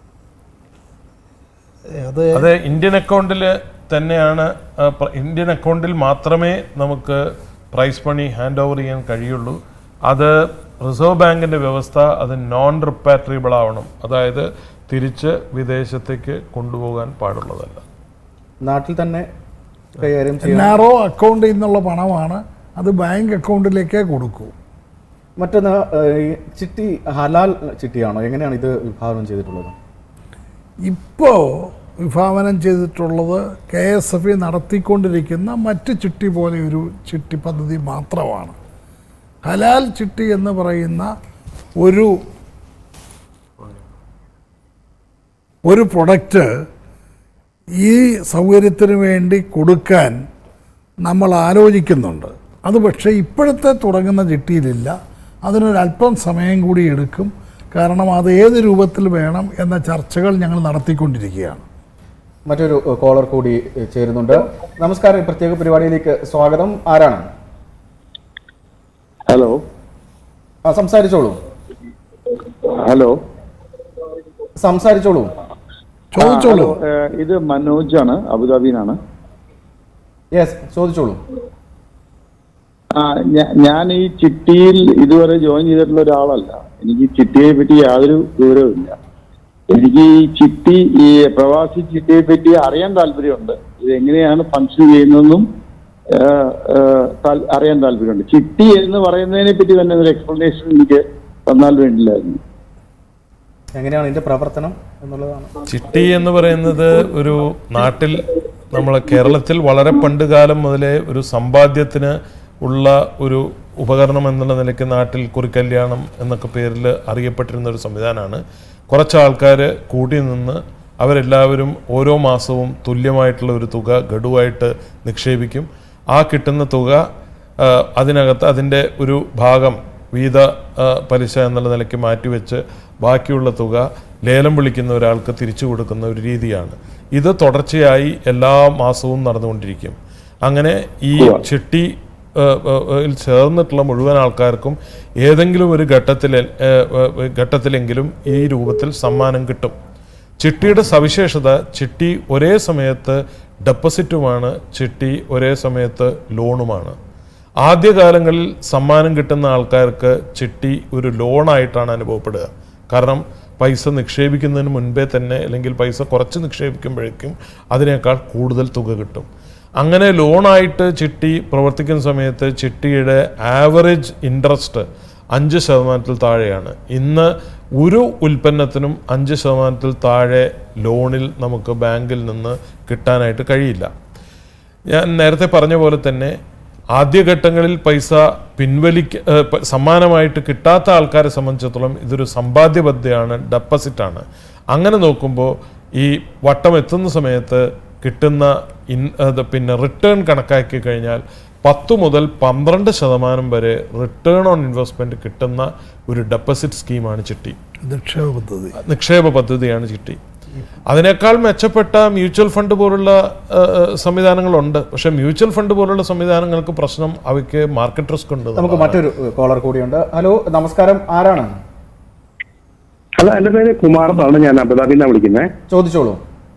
അത് അത് ഇന്ത്യൻ അക്കൗണ്ടിൽ തന്നെയാണ് ആ, പ്ര- ഇന്ത്യൻ അക്കൗണ്ടിൽ മാത്രമേ നമുക്ക് പ്രൈസ് മണി ഹാൻഡ് ഓവർ ചെയ്യാൻ കഴിയുള്ളൂ അത് റിസർവ് ബാങ്കിൻ്റെ വ്യവസ്ഥ അത് നോൺ റിപ്പാട്രിയബിൾ ആവണം അതായത് തിരിച്ച് വിദേശത്തേക്ക് കൊണ്ടുപോകാൻ പാടുള്ളതല്ല നാട്ടിൽ തന്നെ കൈകാര്യം എൻ ചെയ്യാൻ ആർ ഒ അക്കൗണ്ടിൽ നിന്നുള്ള പണമാണ് അത് ബാങ്ക് അക്കൗണ്ടിലേക്കേ കൊടുക്കൂ മറ്റൊന്ന് ആ, ഈ ചിട്ടി ഹലാൽ ചിട്ടിയാണോ എങ്ങനെയാണ് ഇത് വിഭാവനം ചെയ്തിട്ടുള്ളത് ഇപ്പോൾ വിഭാവനം ചെയ്തിട്ടുള്ളത് കെ എസ് എഫ് ഇ നടത്തിക്കൊണ്ടിരിക്കുന്ന മറ്റ് ചിട്ടി പോലെ ഒരു ചിട്ടി പദ്ധതി മാത്രമാണ് ഹലാൽ ചിട്ടി എന്ന് പറയുന്ന ഒരു ഒരു പ്രൊഡക്റ്റ് ഈ സൗകര്യത്തിന് വേണ്ടി കൊടുക്കാൻ നമ്മൾ ആലോചിക്കുന്നുണ്ട് അത് പക്ഷേ ഇപ്പോഴത്തെ തുടങ്ങുന്ന ചിട്ടിയിലില്ല അതിനൊരല്പം സമയം കൂടി എടുക്കും കാരണം അത് ഏത് രൂപത്തിൽ വേണം എന്ന ചർച്ചകൾ ഞങ്ങൾ നടത്തിക്കൊണ്ടിരിക്കുകയാണ് മറ്റൊരു ഏഹ്, കോളർ കൂടി ഏഹ്, ചേരുന്നുണ്ട് നമസ്കാരം ഈ പ്രത്യേക പരിപാടിയിലേക്ക് സ്വാഗതം ആരാണ് ഹലോ ആ സംസാരിച്ചോളൂ ഹലോ സംസാരിച്ചോളൂ ചോദിച്ചോളൂ ആ, ഹലോ, ഏ, ഇത് മനോജാണ് അബുദാബിന്നാണ് യെസ് ചോദിച്ചോളൂ ആ ഞാ- ഞാൻ ഈ ചിട്ടിയിൽ ഇതുവരെ ജോയിൻ ചെയ്തിട്ടുള്ള ഒരാളല്ല എനിക്ക് ഈ ചിട്ടിയെ പറ്റി യാതൊരു വിവരവും ഇല്ല എനിക്ക് ഈ ചിട്ടി ഈ പ്രവാസി ചിട്ടിയെ പറ്റി അറിയാൻ താല്പര്യമുണ്ട് ഇത് എങ്ങനെയാണ് ഫംഗ്ഷൻ ചെയ്യുന്നതെന്നും ഏഹ്, ഏഹ്, താൽ- അറിയാൻ താല്പര്യമുണ്ട് ചിട്ടി എന്ന് പറയുന്നതിനെ പറ്റി തന്നെ ഒരു എക്സ്പ്ലനേഷൻ എനിക്ക് തന്നാൽ വേണ്ടില്ലായിരുന്നു എങ്ങനെയാണ് ഇതിന്റെ പ്രവർത്തനം എന്നുള്ളതാണ് ചിട്ടി എന്ന് പറയുന്നത് ഒരു നാട്ടിൽ നമ്മളെ കേരളത്തിൽ വളരെ പണ്ട് കാലം മുതലേ ഒരു സമ്പാദ്യത്തിന് ഉള്ള ഒരു ഉപകരണം എന്നുള്ള നിലയ്ക്ക് നാട്ടിൽ കുറിക്കല്യാണം എന്നൊക്കെ പേരിൽ അറിയപ്പെട്ടിരുന്ന ഒരു സംവിധാനമാണ് കുറച്ച് ആൾക്കാർ കൂടി നിന്ന് അവരെല്ലാവരും ഓരോ മാസവും തുല്യമായിട്ടുള്ള ഒരു തുക ഗഡുവായിട്ട് നിക്ഷേപിക്കും ആ കിട്ടുന്ന തുക ആ, അതിനകത്ത് അതിൻ്റെ ഒരു ഭാഗം വീത ആ, പലിശ എന്നുള്ള നിലയ്ക്ക് മാറ്റിവെച്ച് ബാക്കിയുള്ള തുക ലേലം വിളിക്കുന്ന ഒരാൾക്ക് തിരിച്ചു കൊടുക്കുന്ന ഒരു രീതിയാണ് ഇത് തുടർച്ചയായി എല്ലാ മാസവും നടന്നുകൊണ്ടിരിക്കും അങ്ങനെ ഈ ചിട്ടി ആ, ആ, യിൽ ചേർന്നിട്ടുള്ള മുഴുവൻ ആൾക്കാർക്കും ഏതെങ്കിലും ഒരു ഘട്ടത്തിൽ ആ, ആ, ഘട്ടത്തിലെങ്കിലും ഈ രൂപത്തിൽ സമ്മാനം കിട്ടും ചിട്ടിയുടെ സവിശേഷത ചിട്ടി ഒരേ സമയത്ത് ഡെപ്പോസിറ്റുമാണ് ചിട്ടി ഒരേ സമയത്ത് ലോണുമാണ് ആദ്യകാലങ്ങളിൽ സമ്മാനം കിട്ടുന്ന ആൾക്കാർക്ക് ചിട്ടി ഒരു ലോണായിട്ടാണ് അനുഭവപ്പെടുക കാരണം പൈസ നിക്ഷേപിക്കുന്നതിന് മുൻപേ തന്നെ അല്ലെങ്കിൽ പൈസ കുറച്ച് നിക്ഷേപിക്കുമ്പോഴേക്കും അതിനേക്കാൾ കൂടുതൽ തുക കിട്ടും അങ്ങനെ ലോണായിട്ട് ചിട്ടി പ്രവർത്തിക്കുന്ന സമയത്ത് ചിട്ടിയുടെ ആവറേജ് ഇൻട്രസ്റ്റ് അഞ്ച് ശതമാനത്തിൽ താഴെയാണ് ഇന്ന് ഒരു ഉൽപ്പന്നത്തിനും അഞ്ച് ശതമാനത്തിൽ താഴെ ലോണിൽ നമുക്ക് ബാങ്കിൽ നിന്ന് കിട്ടാനായിട്ട് കഴിയില്ല ഞാൻ നേരത്തെ പറഞ്ഞ പോലെ തന്നെ ആദ്യഘട്ടങ്ങളിൽ പൈസ പിൻവലിക്ക ഏഹ് പ- സമ്മാനമായിട്ട് കിട്ടാത്ത ആൾക്കാരെ സംബന്ധിച്ചിടത്തോളം ഇതൊരു സമ്പാദ്യ പദ്ധതിയാണ് ഡെപ്പോസിറ്റാണ് അങ്ങനെ നോക്കുമ്പോൾ ഈ വട്ടം എത്തുന്ന സമയത്ത് കിട്ടുന്ന ഇൻ അത് പിന്നെ റിട്ടേൺ കണക്കാക്കി കഴിഞ്ഞാൽ പത്ത് മുതൽ പന്ത്രണ്ട് ശതമാനം വരെ റിട്ടേൺ ഓൺ ഇൻവെസ്റ്റ്മെൻറ്റ് കിട്ടുന്ന ഒരു ഡെപ്പോസിറ്റ് സ്കീമാണ് ചിട്ടി നിക്ഷേപ പദ്ധതി നിക്ഷേപ പദ്ധതിയാണ് ചിട്ടി അതിനേക്കാൾ മെച്ചപ്പെട്ട മ്യൂച്വൽ ഫണ്ട് പോലുള്ള ആ, ആ, സംവിധാനങ്ങളുണ്ട് പക്ഷേ മ്യൂച്വൽ ഫണ്ട് പോലുള്ള സംവിധാനങ്ങൾക്ക് പ്രശ്നം അവയ്ക്ക് മാർക്കറ്റ് റിസ്ക് ഉണ്ട് നമുക്ക് മറ്റൊരു കോളർ കൂടിയുണ്ട് ഹലോ നമസ്കാരം ആരാണ് ഹലോ എന്റെ പേര് കുമാർ എന്നാണ് ഞാൻ അബുദാബിയിൽ നിന്നാണ് വിളിക്കുന്നത് ചോദിച്ചോളൂ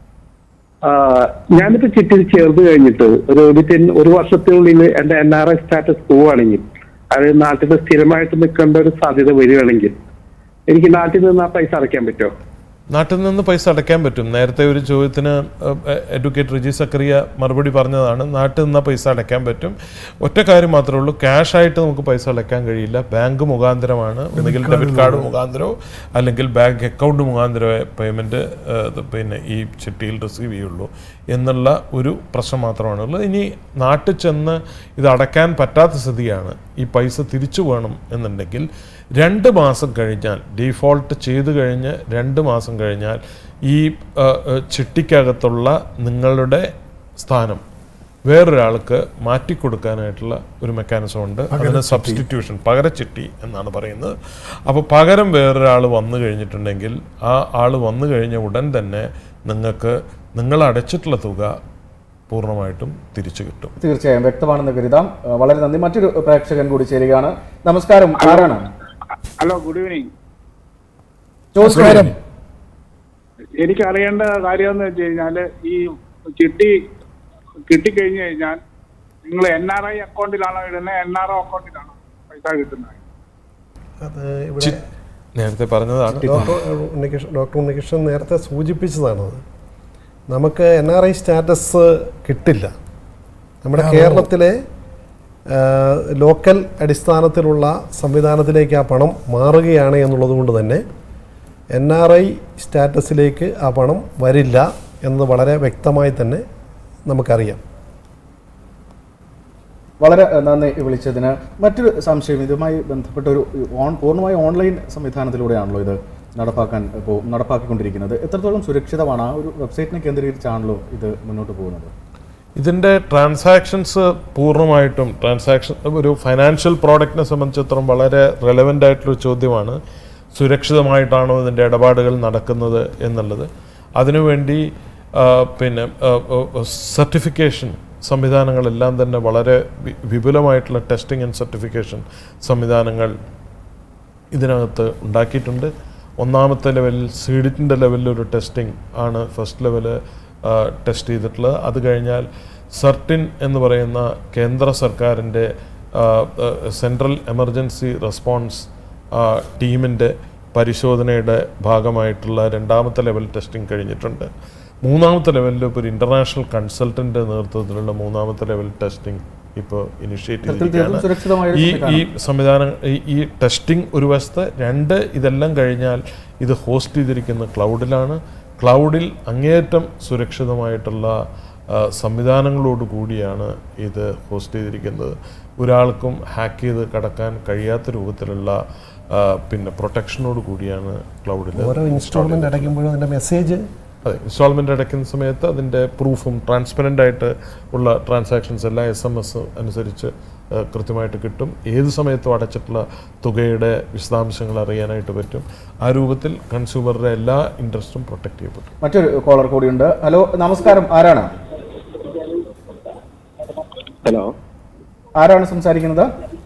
ഞാനിപ്പോ ചിട്ടിയിൽ ചേർത്ത് കഴിഞ്ഞിട്ട് ഒരു വിത്തിൻ ഒരു വർഷത്തിനുള്ളിൽ എന്റെ എൻ ആർ ഐ സ്റ്റാറ്റസ് പോവുകയാണെങ്കിൽ അത് നാട്ടിൽ സ്ഥിരമായിട്ട് നിൽക്കേണ്ട ഒരു സാധ്യത വരികയാണെങ്കിൽ എനിക്ക് നാട്ടിൽ നിന്ന് ആ പൈസ അടയ്ക്കാൻ പറ്റുമോ നാട്ടിൽ നിന്ന് പൈസ അടയ്ക്കാൻ പറ്റും നേരത്തെ ഒരു ചോദ്യത്തിന് അഡ്വക്കേറ്റ് റിജി സക്കറിയ മറുപടി പറഞ്ഞതാണ് നാട്ടിൽ നിന്ന് പൈസ അടയ്ക്കാൻ പറ്റും ഒറ്റ കാര്യം മാത്രമേ ഉള്ളൂ ക്യാഷ് ആയിട്ട് നമുക്ക് പൈസ അടയ്ക്കാൻ കഴിയില്ല ബാങ്ക് മുഖാന്തരമാണ് ഒന്നുകിൽ ഡെബിറ്റ് കാർഡ് മുഖാന്തരമോ അല്ലെങ്കിൽ ബാങ്ക് അക്കൗണ്ട് മുഖാന്തരമേ പേയ്മെൻറ്റ് പിന്നെ ഈ ചിട്ടിയിൽ റിസീവ് ചെയ്യുള്ളൂ എന്നുള്ള ഒരു പ്രശ്നം മാത്രമാണ് ഉള്ളത് ഇനി നാട്ടിൽ ചെന്ന് ഇത് അടയ്ക്കാൻ പറ്റാത്ത സ്ഥിതിയാണ് ഈ പൈസ തിരിച്ചു വേണം എന്നുണ്ടെങ്കിൽ രണ്ട് മാസം കഴിഞ്ഞാൽ ഡീഫോൾട്ട് ചെയ്തു കഴിഞ്ഞ് രണ്ട് മാസം കഴിഞ്ഞാൽ ഈ ആ, ആ, ചിട്ടിക്കകത്തുള്ള നിങ്ങളുടെ സ്ഥാനം വേറൊരാൾക്ക് മാറ്റിക്കൊടുക്കാനായിട്ടുള്ള ഒരു മെക്കാനിസം ഉണ്ട് അതിന് പകരച്ചിട്ടി. സബ്സ്റ്റിറ്റ്യൂഷൻ പകരച്ചിട്ടി എന്നാണ് പറയുന്നത് അപ്പോൾ പകരം വേറൊരാൾ വന്നു കഴിഞ്ഞിട്ടുണ്ടെങ്കിൽ ആ ആൾ വന്നു കഴിഞ്ഞ ഉടൻ തന്നെ നിങ്ങൾക്ക് നിങ്ങൾ അടച്ചിട്ടുള്ള തുക പൂർണ്ണമായിട്ടും തിരിച്ചു കിട്ടും തീർച്ചയായും വ്യക്തമാണെന്ന് കരുതാം ഏഹ് വളരെ നന്ദി മറ്റൊരു പ്രേക്ഷകൻ കൂടി ചേരുകയാണ് നമസ്കാരം ആരാണ് ഹലോ ഗുഡ് ഈവനിങ് ചോദിച്ചു എനിക്ക് അറിയേണ്ട കാര്യം എന്ന് വെച്ച് കഴിഞ്ഞാല് ഈ ചിട്ടി കിട്ടിക്കഴിഞ്ഞു കഴിഞ്ഞാൽ നിങ്ങൾ എൻ ആർ ഐ അക്കൗണ്ടിലാണോ ഇടുന്നത് എൻ ആർ ഒ അക്കൗണ്ടിലാണോ പൈസ കിട്ടുന്നത് അത് ഇവിടെ നേരത്തെ പറഞ്ഞതാണ് ഡോക്ടർ ഉണ്ണികൃഷ്ണൻ ഡോക്ടർ ഉണ്ണികൃഷ്ണൻ നേരത്തെ സൂചിപ്പിച്ചതാണത് നമുക്ക് എൻ ആർ ഐ സ്റ്റാറ്റസ് കിട്ടില്ല നമ്മുടെ കേരളത്തിലെ ആ, ലോക്കൽ അടിസ്ഥാനത്തിലുള്ള സംവിധാനത്തിലേക്ക് ആ പണം മാറുകയാണ് എന്നുള്ളത് കൊണ്ട് തന്നെ എൻ ആർ ഐ സ്റ്റാറ്റസിലേക്ക് ആ പണം വരില്ല എന്നത് വളരെ വ്യക്തമായി തന്നെ നമുക്കറിയാം വളരെ ഏഹ്, നന്ദി വിളിച്ചതിന് മറ്റൊരു സംശയം ഇതുമായി ബന്ധപ്പെട്ട ഒരു ഓൺ പൂർണ്ണമായി ഓൺലൈൻ സംവിധാനത്തിലൂടെയാണല്ലോ ഇത് നടപ്പാക്കാൻ ഇപ്പോൾ നടപ്പാക്കിക്കൊണ്ടിരിക്കുന്നത് എത്രത്തോളം സുരക്ഷിതമാണ് ആ ഒരു വെബ്സൈറ്റിനെ കേന്ദ്രീകരിച്ചാണല്ലോ ഇത് മുന്നോട്ട് പോകുന്നത് ഇതിൻ്റെ ട്രാൻസാക്ഷൻസ് പൂർണ്ണമായിട്ടും ട്രാൻസാക്ഷൻ ഒരു ഫൈനാൻഷ്യൽ പ്രോഡക്റ്റിനെ സംബന്ധിച്ചിടത്തോളം വളരെ റെലവൻ്റ് ആയിട്ടുള്ള ചോദ്യമാണ് സുരക്ഷിതമായിട്ടാണോ ഇതിൻ്റെ ഇടപാടുകൾ നടക്കുന്നത് എന്നുള്ളത് അതിനുവേണ്ടി ആ, പിന്നെ സർട്ടിഫിക്കേഷൻ സംവിധാനങ്ങളെല്ലാം തന്നെ വളരെ വി- വിപുലമായിട്ടുള്ള ടെസ്റ്റിംഗ് ആൻഡ് സർട്ടിഫിക്കേഷൻ സംവിധാനങ്ങൾ ഇതിനകത്ത് ഉണ്ടാക്കിയിട്ടുണ്ട് ഒന്നാമത്തെ ലെവലിൽ സീഡിറ്റിൻ്റെ ലെവലിൽ ഒരു ടെസ്റ്റിംഗ് ആണ് ഫസ്റ്റ് ലെവല് ടെസ്റ്റ് ചെയ്തിട്ടുള്ളത് അത് കഴിഞ്ഞാൽ സർട്ടിൻ എന്ന് പറയുന്ന കേന്ദ്ര സർക്കാരിൻ്റെ സെൻട്രൽ എമർജൻസി റെസ്പോൺസ് ടീമിൻ്റെ പരിശോധനയുടെ ഭാഗമായിട്ടുള്ള രണ്ടാമത്തെ ലെവൽ ടെസ്റ്റിംഗ് കഴിഞ്ഞിട്ടുണ്ട് മൂന്നാമത്തെ ലെവലിൽ ഇപ്പോൾ ഒരു ഇൻ്റർനാഷണൽ കൺസൾട്ടൻ്റെ നേതൃത്വത്തിലുള്ള മൂന്നാമത്തെ ലെവൽ ടെസ്റ്റിംഗ് ഇപ്പോൾ ഇനിഷ്യേറ്റ് തരത്തിൽ തീർത്തും സുരക്ഷിതമായ ഒരു ഈ ഈ സംവിധാനം. സംവിധാനം ഈ- ഈ ടെസ്റ്റിംഗ് ഒരു വശത്ത് രണ്ട് ഇതെല്ലാം കഴിഞ്ഞാൽ ഇത് ഹോസ്റ്റ് ചെയ്തിരിക്കുന്ന ക്ലൗഡിലാണ് ക്ലൗഡിൽ അങ്ങേയറ്റം സുരക്ഷിതമായിട്ടുള്ള ആ, സംവിധാനങ്ങളോട് കൂടിയാണ് ഇത് ഹോസ്റ്റ് ചെയ്തിരിക്കുന്നത് ഒരാൾക്കും ഹാക്ക് ചെയ്ത് കടക്കാൻ കഴിയാത്ത രൂപത്തിലുള്ള ആ, പിന്നെ പ്രൊട്ടക്ഷനോട് കൂടിയാണ് ക്ലൗഡിൽ ഓരോ ഇൻസ്റ്റാൾമെന്റ് അടയ്ക്കുമ്പോഴും അതിന്റെ മെസ്സേജ് അതെ ഇൻസ്റ്റാൾമെൻ്റ് അടയ്ക്കുന്ന സമയത്ത് അതിൻ്റെ പ്രൂഫും ട്രാൻസ്പെറൻ്റ് ആയിട്ട് ഉള്ള ട്രാൻസാക്ഷൻസ് എല്ലാം എസ് എം എസ് അനുസരിച്ച് ആ, കൃത്യമായിട്ട് കിട്ടും ഏത് സമയത്തും അടച്ചിട്ടുള്ള തുകയുടെ വിശദാംശങ്ങൾ അറിയാനായിട്ട് പറ്റും ആ രൂപത്തിൽ കൺസ്യൂമറുടെ എല്ലാ ഇൻട്രസ്റ്റും പ്രൊട്ടക്ട് ചെയ്യപ്പെട്ടു മറ്റൊരു കോളർ കൂടിയുണ്ട് ഹലോ നമസ്കാരം ആരാണ് ഹലോ ആരാണ് സംസാരിക്കുന്നത്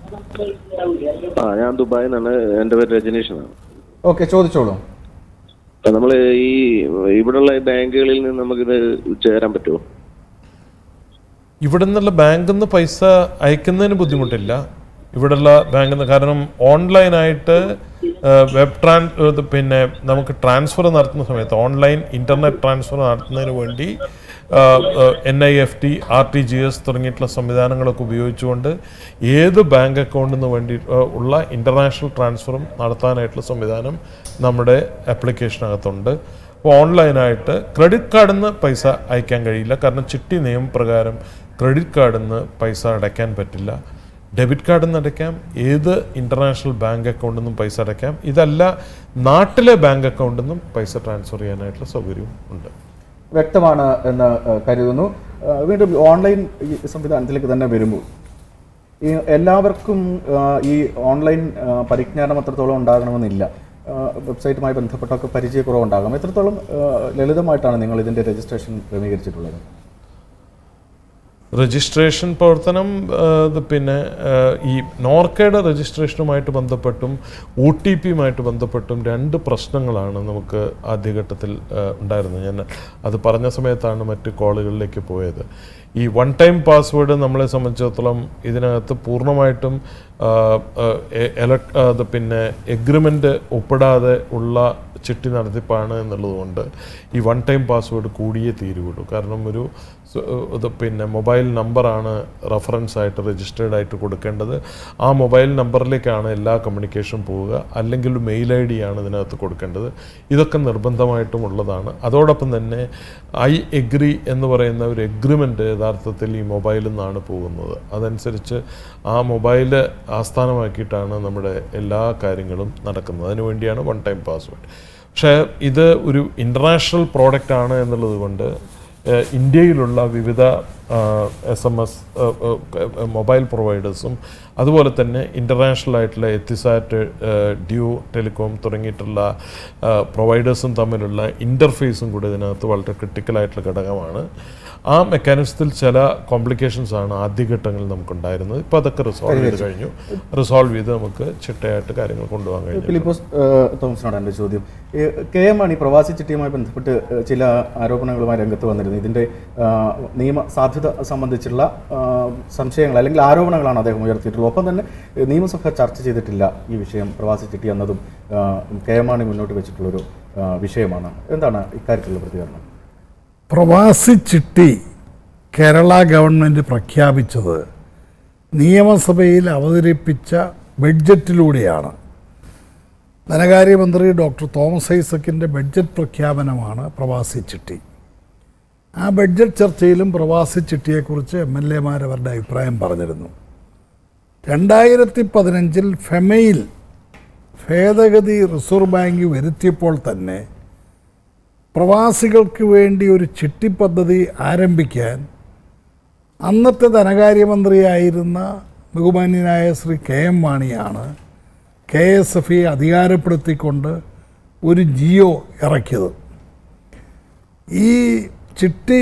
ആ ഞാൻ ദുബായിൽ നിന്നാണ് എൻ്റെ പേര് രജനീഷ് എന്നാണ് ഓക്കെ ചോദിച്ചോളൂ നമ്മൾ ഈ ഇവിടെയുള്ള ഈ ബാങ്കുകളിൽ നിന്ന് നമുക്കിത് ചേരാൻ പറ്റുമോ ഇവിടെ നിന്നുള്ള ബാങ്കിൽ നിന്ന് പൈസ അയക്കുന്നതിന് ബുദ്ധിമുട്ടില്ല ഇവിടെയുള്ള ബാങ്കിൽ നിന്ന് കാരണം ഓൺലൈനായിട്ട് വെബ് ട്രാൻ ഇത് പിന്നെ നമുക്ക് ട്രാൻസ്ഫർ നടത്തുന്ന സമയത്ത് ഓൺലൈൻ ഇൻ്റർനെറ്റ് ട്രാൻസ്ഫർ നടത്തുന്നതിന് വേണ്ടി N I F T R T G S തുടങ്ങിയിട്ടുള്ള സംവിധാനങ്ങളൊക്കെ ഉപയോഗിച്ചുകൊണ്ട് ഏത് ബാങ്ക് അക്കൗണ്ടിന് വേണ്ടി ആ, ഉള്ള ഇൻ്റർനാഷണൽ ട്രാൻസ്ഫറും നടത്താനായിട്ടുള്ള സംവിധാനം നമ്മുടെ ആപ്ലിക്കേഷനകത്തുണ്ട് അപ്പോൾ ഓൺലൈനായിട്ട് ക്രെഡിറ്റ് കാർഡിൽ നിന്ന് പൈസ അയക്കാൻ കഴിയില്ല കാരണം ചിട്ടി നിയമപ്രകാരം ക്രെഡിറ്റ് കാർഡിൽ നിന്ന് പൈസ അടയ്ക്കാൻ പറ്റില്ല ഡെബിറ്റ് കാർഡിൽ നിന്ന് അടയ്ക്കാം ഏത് ഇൻ്റർനാഷണൽ ബാങ്ക് അക്കൗണ്ടിൽ നിന്നും പൈസ അടയ്ക്കാം ഇതല്ല നാട്ടിലെ ബാങ്ക് അക്കൗണ്ടിൽ നിന്നും പൈസ ട്രാൻസ്ഫർ ചെയ്യാനായിട്ടുള്ള സൗകര്യവും ഉണ്ട് വ്യക്തമാണ് എന്ന് ഏഹ്, കരുതുന്നു ഏഹ്, വീണ്ടും ഓൺലൈൻ ഈ സംവിധാനത്തിലേക്ക് തന്നെ വരുമ്പോൾ ഈ എല്ലാവർക്കും ഏഹ്, ഈ ഓൺലൈൻ ഏഹ്, പരിജ്ഞാനം അത്രത്തോളം ഉണ്ടാകണമെന്നില്ല ഏഹ്, വെബ്സൈറ്റുമായി ബന്ധപ്പെട്ടൊക്കെ പരിചയക്കുറവുണ്ടാകാം എത്രത്തോളം ഏഹ്, ലളിതമായിട്ടാണ് നിങ്ങൾ ഇതിൻ്റെ രജിസ്ട്രേഷൻ ക്രമീകരിച്ചിട്ടുള്ളത് രജിസ്ട്രേഷൻ പ്രവർത്തനം ആ, ഇത് പിന്നെ ആ, ഈ നോർക്കയുടെ രജിസ്ട്രേഷനുമായിട്ട് ബന്ധപ്പെട്ടും ഒ ടി പിയുമായിട്ട് ബന്ധപ്പെട്ടും രണ്ട് പ്രശ്നങ്ങളാണ് നമുക്ക് ആദ്യഘട്ടത്തിൽ ആ, ഉണ്ടായിരുന്നത് ഞാൻ അത് പറഞ്ഞ സമയത്താണ് മറ്റ് കോളുകളിലേക്ക് പോയത് ഈ വൺ ടൈം പാസ്വേഡ് നമ്മളെ സംബന്ധിച്ചിടത്തോളം ഇതിനകത്ത് പൂർണ്ണമായിട്ടും ആ, ആ, എ- എലക് ആ, ഇത് പിന്നെ എഗ്രിമെൻ്റ് ഒപ്പിടാതെ ഉള്ള ചിട്ടി നടത്തിപ്പാണ് എന്നുള്ളതുകൊണ്ട് ഈ വൺ ടൈം പാസ്വേഡ് കൂടിയേ തീരുകയുള്ളൂ കാരണം ഒരു സ- ഇത് പിന്നെ മൊബൈൽ നമ്പറാണ് റെഫറൻസ് ആയിട്ട് രജിസ്റ്റേർഡ് ആയിട്ട് കൊടുക്കേണ്ടത് ആ മൊബൈൽ നമ്പറിലേക്കാണ് എല്ലാ കമ്മ്യൂണിക്കേഷൻ പോവുക അല്ലെങ്കിൽ ഒരു മെയിൽ ഐ ഡി ആണ് ഇതിനകത്ത് കൊടുക്കേണ്ടത് ഇതൊക്കെ നിർബന്ധമായിട്ടും ഉള്ളതാണ് അതോടൊപ്പം തന്നെ ഐ എഗ്രി എന്ന് പറയുന്ന ഒരു എഗ്രിമെൻ്റ് യഥാർത്ഥത്തിൽ ഈ മൊബൈലിൽ നിന്നാണ് പോകുന്നത് അതനുസരിച്ച് ആ മൊബൈൽ ആസ്ഥാനമാക്കിയിട്ടാണ് നമ്മുടെ എല്ലാ കാര്യങ്ങളും നടക്കുന്നത് അതിനുവേണ്ടിയാണ് വൺ ടൈം പാസ്വേഡ് പക്ഷേ ഇത് ഒരു ഇൻ്റർനാഷണൽ പ്രോഡക്റ്റ് ആണ് എന്നുള്ളത് കൊണ്ട് ഏഹ്, ഇന്ത്യയിലുള്ള വിവിധ എസ് എം എസ് മൊബൈൽ പ്രൊവൈഡേഴ്സും അതുപോലെ തന്നെ ഇൻ്റർനാഷണൽ ആയിട്ടുള്ള എത്തിസാറ്റ് ഡ്യൂ ടെലികോം തുടങ്ങിയിട്ടുള്ള പ്രൊവൈഡേഴ്സും തമ്മിലുള്ള ഇൻ്റർഫേസും കൂടി ഇതിനകത്ത് വളരെ ക്രിട്ടിക്കലായിട്ടുള്ള ഘടകമാണ് ആ മെക്കാനിസത്തിൽ ചില കോംപ്ലിക്കേഷൻസ് ആണ് ആദ്യഘട്ടങ്ങളിൽ നമുക്കുണ്ടായിരുന്നത് ഇപ്പോൾ അതൊക്കെ റിസോൾവ് ചെയ്ത് കഴിഞ്ഞു റിസോൾവ് ചെയ്ത് നമുക്ക് ചിട്ടയായിട്ട് കാര്യങ്ങൾ കൊണ്ടുപോകാൻ കഴിഞ്ഞു ഫിലിപ്പോസ് ഏഹ്, തോമസിനോട് എൻ്റെ ചോദ്യം ഈ കെ എം മാണി പ്രവാസി ചിട്ടിയുമായി ബന്ധപ്പെട്ട് ഏഹ്, ചില ആരോപണങ്ങളുമായി രംഗത്ത് വന്നിരുന്നു ഇതിൻ്റെ ആഹ്, നിയമ സാധ്യത സംബന്ധിച്ചുള്ള ആഹ്, സംശയങ്ങൾ അല്ലെങ്കിൽ ആരോപണങ്ങളാണ് അദ്ദേഹം ഉയർത്തിയിട്ടുള്ളത് ഒപ്പം തന്നെ ഏഹ്, നിയമസഭ ചർച്ച ചെയ്തിട്ടില്ല ഈ വിഷയം പ്രവാസി ചിട്ടി എന്നതും ആഹ്, കെ എം മാണി മുന്നോട്ട് വെച്ചിട്ടുള്ളൊരു ആഹ്, വിഷയമാണ് എന്താണ് ഇക്കാര്യത്തിലുള്ള പ്രതികരണം പ്രവാസി ചിട്ടി കേരള ഗവൺമെൻറ് പ്രഖ്യാപിച്ചത് നിയമസഭയിൽ അവതരിപ്പിച്ച ബഡ്ജറ്റിലൂടെയാണ് ധനകാര്യമന്ത്രി ഡോക്ടർ തോമസ് ഐസക്കിൻ്റെ ബഡ്ജറ്റ് പ്രഖ്യാപനമാണ് പ്രവാസി ചിട്ടി ആ ബഡ്ജറ്റ് ചർച്ചയിലും പ്രവാസി ചിട്ടിയെക്കുറിച്ച് എം എൽ എമാർ അവരുടെ അഭിപ്രായം പറഞ്ഞിരുന്നു രണ്ടായിരത്തി പതിനഞ്ചിൽ ഫെമയിൽ ഭേദഗതി റിസർവ് ബാങ്ക് വരുത്തിയപ്പോൾ തന്നെ പ്രവാസികൾക്ക് വേണ്ടി ഒരു ചിട്ടി പദ്ധതി ആരംഭിക്കാൻ അന്നത്തെ ധനകാര്യമന്ത്രിയായിരുന്ന ബഹുമാന്യനായ ശ്രീ കെ എം മാണിയാണ് കെ എസ് എഫ് ഇ അധികാരപ്പെടുത്തിക്കൊണ്ട് ഒരു ജിയോ ഇറക്കിയത് ഈ ചിട്ടി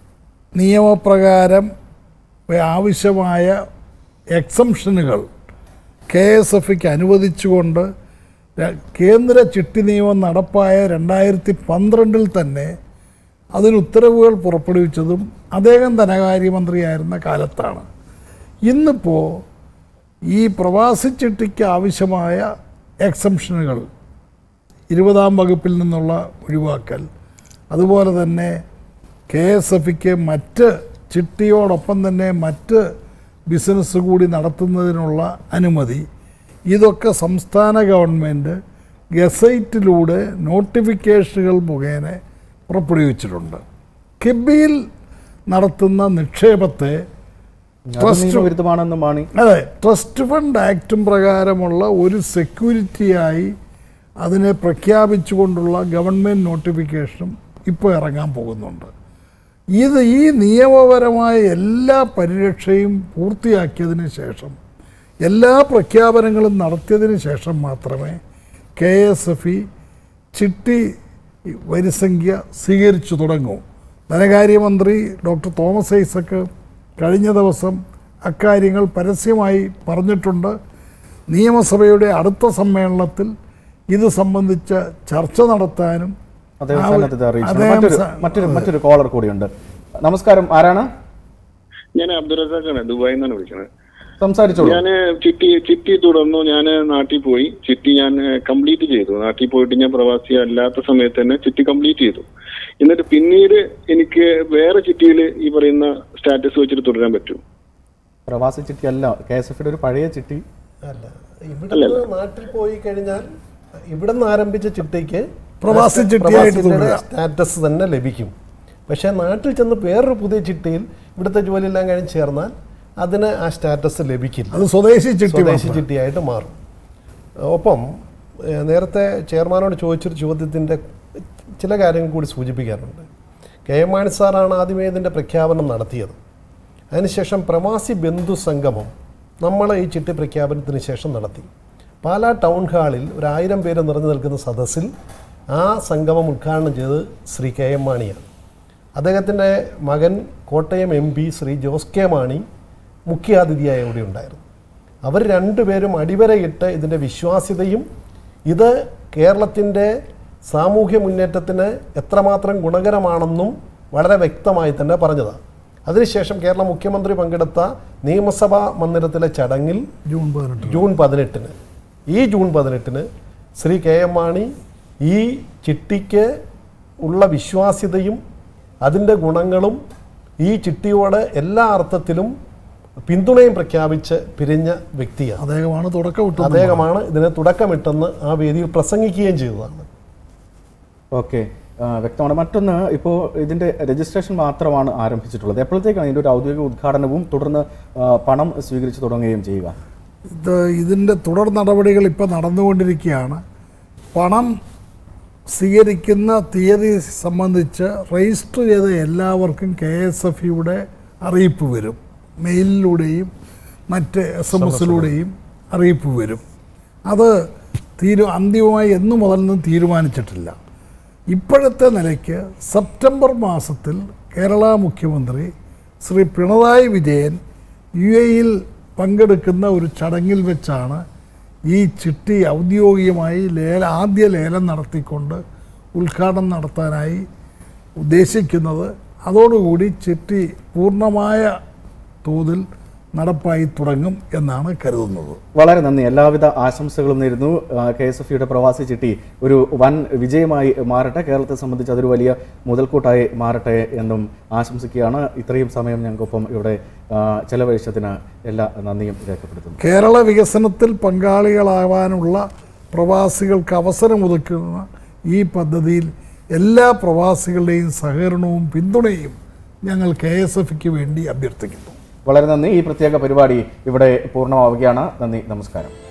നിയമപ്രകാരം ആവശ്യമായ എക്സംഷനുകൾ കെ എസ് എഫ് ഇക്ക് അനുവദിച്ചുകൊണ്ട് ര- കേന്ദ്ര ചിട്ടി നിയമം നടപ്പായ രണ്ടായിരത്തി പന്ത്രണ്ടിൽ തന്നെ അതിന് ഉത്തരവുകൾ പുറപ്പെടുവിച്ചതും അദ്ദേഹം ധനകാര്യമന്ത്രിയായിരുന്ന കാലത്താണ് ഇന്നിപ്പോൾ ഈ പ്രവാസി ചിട്ടിക്ക് ആവശ്യമായ എക്സംഷനുകൾ ഇരുപതാം വകുപ്പിൽ നിന്നുള്ള ഒഴിവാക്കൽ അതുപോലെ തന്നെ കെ എസ് എഫ് ഇക്ക് മറ്റ് ചിട്ടിയോടൊപ്പം തന്നെ മറ്റ് ബിസിനസ് കൂടി നടത്തുന്നതിനുള്ള അനുമതി ഇതൊക്കെ സംസ്ഥാന ഗവൺമെൻറ് ഗസൈറ്റിലൂടെ നോട്ടിഫിക്കേഷനുകൾ മുഖേന പുറപ്പെടുവിച്ചിട്ടുണ്ട് കിബിയിൽ നടത്തുന്ന നിക്ഷേപത്തെ അത് നിയമവിരുദ്ധമാണെന്ന് മാണി അതെ ട്രസ്റ്റ് ഫണ്ട് ആക്ടും പ്രകാരമുള്ള ഒരു സെക്യൂരിറ്റിയായി അതിനെ പ്രഖ്യാപിച്ചുകൊണ്ടുള്ള ഗവൺമെൻറ് നോട്ടിഫിക്കേഷനും ഇപ്പോൾ ഇറങ്ങാൻ പോകുന്നുണ്ട് ഇത് ഈ നിയമപരമായ എല്ലാ പരിരക്ഷയും പൂർത്തിയാക്കിയതിന് ശേഷം എല്ലാ പ്രഖ്യാപനങ്ങളും നടത്തിയതിന് ശേഷം മാത്രമേ കെ എസ് എഫ് ഇ ചിട്ടി വരിസംഖ്യ സ്വീകരിച്ചു തുടങ്ങൂ ധനകാര്യമന്ത്രി ഡോക്ടർ തോമസ് ഐസക്ക് കഴിഞ്ഞ ദിവസം അക്കാര്യങ്ങൾ പരസ്യമായി പറഞ്ഞിട്ടുണ്ട് നിയമസഭയുടെ അടുത്ത സമ്മേളനത്തിൽ ഇത് സംബന്ധിച്ച ചർച്ച നടത്താനും അദ്ദേഹം ആ- സന്നദ്ധത അറിയിച്ചു അദ്ദേഹം മറ്റൊരു സ- മറ്റൊരു മറ്റൊരു കോളർ കൂടിയുണ്ട് നമസ്കാരം ആരാണ് ഞാൻ അബ്ദുറസാഖാണ് ദുബായിൽ നിന്നാണ് വിളിക്കുന്നത് സംസാരിച്ചോളൂ ഞാൻ ചിട്ടി ചിട്ടി തുടർന്നു ഞാൻ നാട്ടിൽ പോയി ചിട്ടി ഞാൻ കംപ്ലീറ്റ് ചെയ്തു നാട്ടിൽ പോയിട്ട് ഞാൻ പ്രവാസി അല്ലാത്ത സമയത്ത് തന്നെ ചിട്ടി കംപ്ലീറ്റ് ചെയ്തു എന്നിട്ട് പിന്നീട് എനിക്ക് വേറെ ചിട്ടിയിൽ ഈ പറയുന്ന സ്റ്റാറ്റസ് വെച്ചിട്ട് തുടരാൻ പറ്റും പ്രവാസി ചിട്ടി അല്ല കെ എസ് എഫിയുടെ ഒരു പഴയ ചിട്ടി അല്ല ഇവിടുന്ന് നാട്ടിൽ പോയി കഴിഞ്ഞാൽ ഇവിടുന്ന് ആരംഭിച്ച ചിട്ടയ്ക്ക് പ്രവാസി ചിട്ടിയായിട്ട് തുടരുക. സ്റ്റാറ്റസ് തന്നെ ലഭിക്കും പക്ഷേ നാട്ടിൽ ചെന്ന് വേറൊരു പുതിയ ചിട്ടിയിൽ ഇവിടുത്തെ ജോലിയെല്ലാം കഴിഞ്ഞ് ചേർന്നാൽ അതിന് ആ സ്റ്റാറ്റസ് ലഭിക്കില്ല അത് സ്വദേശി ചിട്ടി സ്വദേശി മാത്രം. ചിട്ടിയായിട്ട് മാറും ഒപ്പം ഏഹ്, നേരത്തെ ചെയർമാനോട് ചോദിച്ചൊരു ചോദ്യത്തിൻ്റെ ചില കാര്യങ്ങൾ കൂടി സൂചിപ്പിക്കാറുണ്ട് കെ എം മാണി സാറാണ് ആദ്യമേ ഇതിൻ്റെ പ്രഖ്യാപനം നടത്തിയത് അതിനുശേഷം പ്രവാസി ബന്ധു സംഗമം നമ്മൾ ഈ ചിട്ടി പ്രഖ്യാപനത്തിന് ശേഷം നടത്തി പാലാ ടൗൺ ഹാളിൽ ഒരു ആയിരം പേര് നിറഞ്ഞു നിൽക്കുന്ന സദസ്സിൽ ആ സംഗമം ഉദ്ഘാടനം ചെയ്തത് ശ്രീ കെ എം മാണിയാണ് അദ്ദേഹത്തിൻ്റെ മകൻ Kottayam M P Shri Jose K Mani മുഖ്യാതിഥിയായി ഇവിടെ ഉണ്ടായിരുന്നു അവർ രണ്ടുപേരും അടിവരയിട്ട് ഇതിൻ്റെ വിശ്വാസ്യതയും ഇത് കേരളത്തിൻ്റെ സാമൂഹ്യ മുന്നേറ്റത്തിന് എത്രമാത്രം ഗുണകരമാണെന്നും വളരെ വ്യക്തമായി തന്നെ പറഞ്ഞതാണ് അതിനുശേഷം കേരള മുഖ്യമന്ത്രി പങ്കെടുത്ത നിയമസഭാ മന്ദിരത്തിലെ ചടങ്ങിൽ ജൂൺ പതിനെട്ട് ജൂൺ പതിനെട്ടിന് ഈ ജൂൺ പതിനെട്ടിന് ശ്രീ കെ എം മാണി ഈ ചിട്ടിക്ക് ഉള്ള വിശ്വാസ്യതയും അതിൻ്റെ ഗുണങ്ങളും ഈ ചിട്ടിയോട് എല്ലാ അർത്ഥത്തിലും പിന്തുണയും പ്രഖ്യാപിച്ച് പിരിഞ്ഞ വ്യക്തിയാണ് അദ്ദേഹമാണ് തുടക്കമിട്ടത് അദ്ദേഹമാണ് ഇതിന് തുടക്കമിട്ടെന്ന് ആ വേദിയിൽ പ്രസംഗിക്കുകയും ചെയ്തതാണ് ഓക്കെ വ്യക്തമാണ് മറ്റൊന്ന് ഇപ്പോൾ ഇതിന്റെ രജിസ്ട്രേഷൻ മാത്രമാണ് ആരംഭിച്ചിട്ടുള്ളത് എപ്പോഴത്തേക്കാണ് ഇതിന്റെ ഒരു ഔദ്യോഗിക ഉദ്ഘാടനവും തുടർന്ന് ആ, പണം സ്വീകരിച്ചു തുടങ്ങുകയും ചെയ്യുക ഇത് ഇതിൻ്റെ തുടർ നടപടികൾ ഇപ്പോൾ നടന്നുകൊണ്ടിരിക്കുകയാണ് പണം സ്വീകരിക്കുന്ന തീയതി സംബന്ധിച്ച് രജിസ്റ്റർ ചെയ്ത എല്ലാവർക്കും കെ എസ് എഫ് യുടെ അറിയിപ്പ് വരും മെയിലിലൂടെയും മറ്റ് എസ് എം എസിലൂടെയും അറിയിപ്പ് വരും അത് തീരു അന്തിമമായി എന്നു മുതലൊന്നും തീരുമാനിച്ചിട്ടില്ല ഇപ്പോഴത്തെ നിലയ്ക്ക് സെപ്റ്റംബർ മാസത്തിൽ കേരള മുഖ്യമന്ത്രി ശ്രീ പിണറായി വിജയൻ യു എയിൽ പങ്കെടുക്കുന്ന ഒരു ചടങ്ങിൽ വെച്ചാണ് ഈ ചിട്ടി ഔദ്യോഗികമായി ലേല ആദ്യ ലേലം നടത്തിക്കൊണ്ട് ഉദ്ഘാടനം നടത്താനായി ഉദ്ദേശിക്കുന്നത് അതോടുകൂടി ചിട്ടി പൂർണ്ണമായ തോതിൽ നടപ്പായി തുടങ്ങും എന്നാണ് കരുതുന്നത് വളരെ നന്ദി എല്ലാവിധ ആശംസകളും നേരുന്നു കെ എസ് എഫ് യുടെ പ്രവാസി ചിട്ടി ഒരു വൻ വിജയമായി മാറട്ടെ കേരളത്തെ സംബന്ധിച്ച് അതൊരു വലിയ മുതൽക്കൂട്ടായി മാറട്ടെ എന്നും ആശംസിക്കുകയാണ് ഇത്രയും സമയം ഞങ്ങൾക്കൊപ്പം ഇവിടെ ആ, ചെലവഴിച്ചതിന് എല്ലാ നന്ദിയും രേഖപ്പെടുത്തുന്നു കേരള വികസനത്തിൽ പങ്കാളികളാവാനുള്ള പ്രവാസികൾക്ക് അവസരമൊതുക്കുന്ന ഈ പദ്ധതിയിൽ എല്ലാ പ്രവാസികളുടെയും സഹകരണവും പിന്തുണയും ഞങ്ങൾ കെ എസ് എഫിക്ക് വേണ്ടി അഭ്യർത്ഥിക്കുന്നു വളരെ നന്ദി ഈ പ്രത്യേക പരിപാടി ഇവിടെ പൂർണ്ണമാവുകയാണ് നന്ദി നമസ്കാരം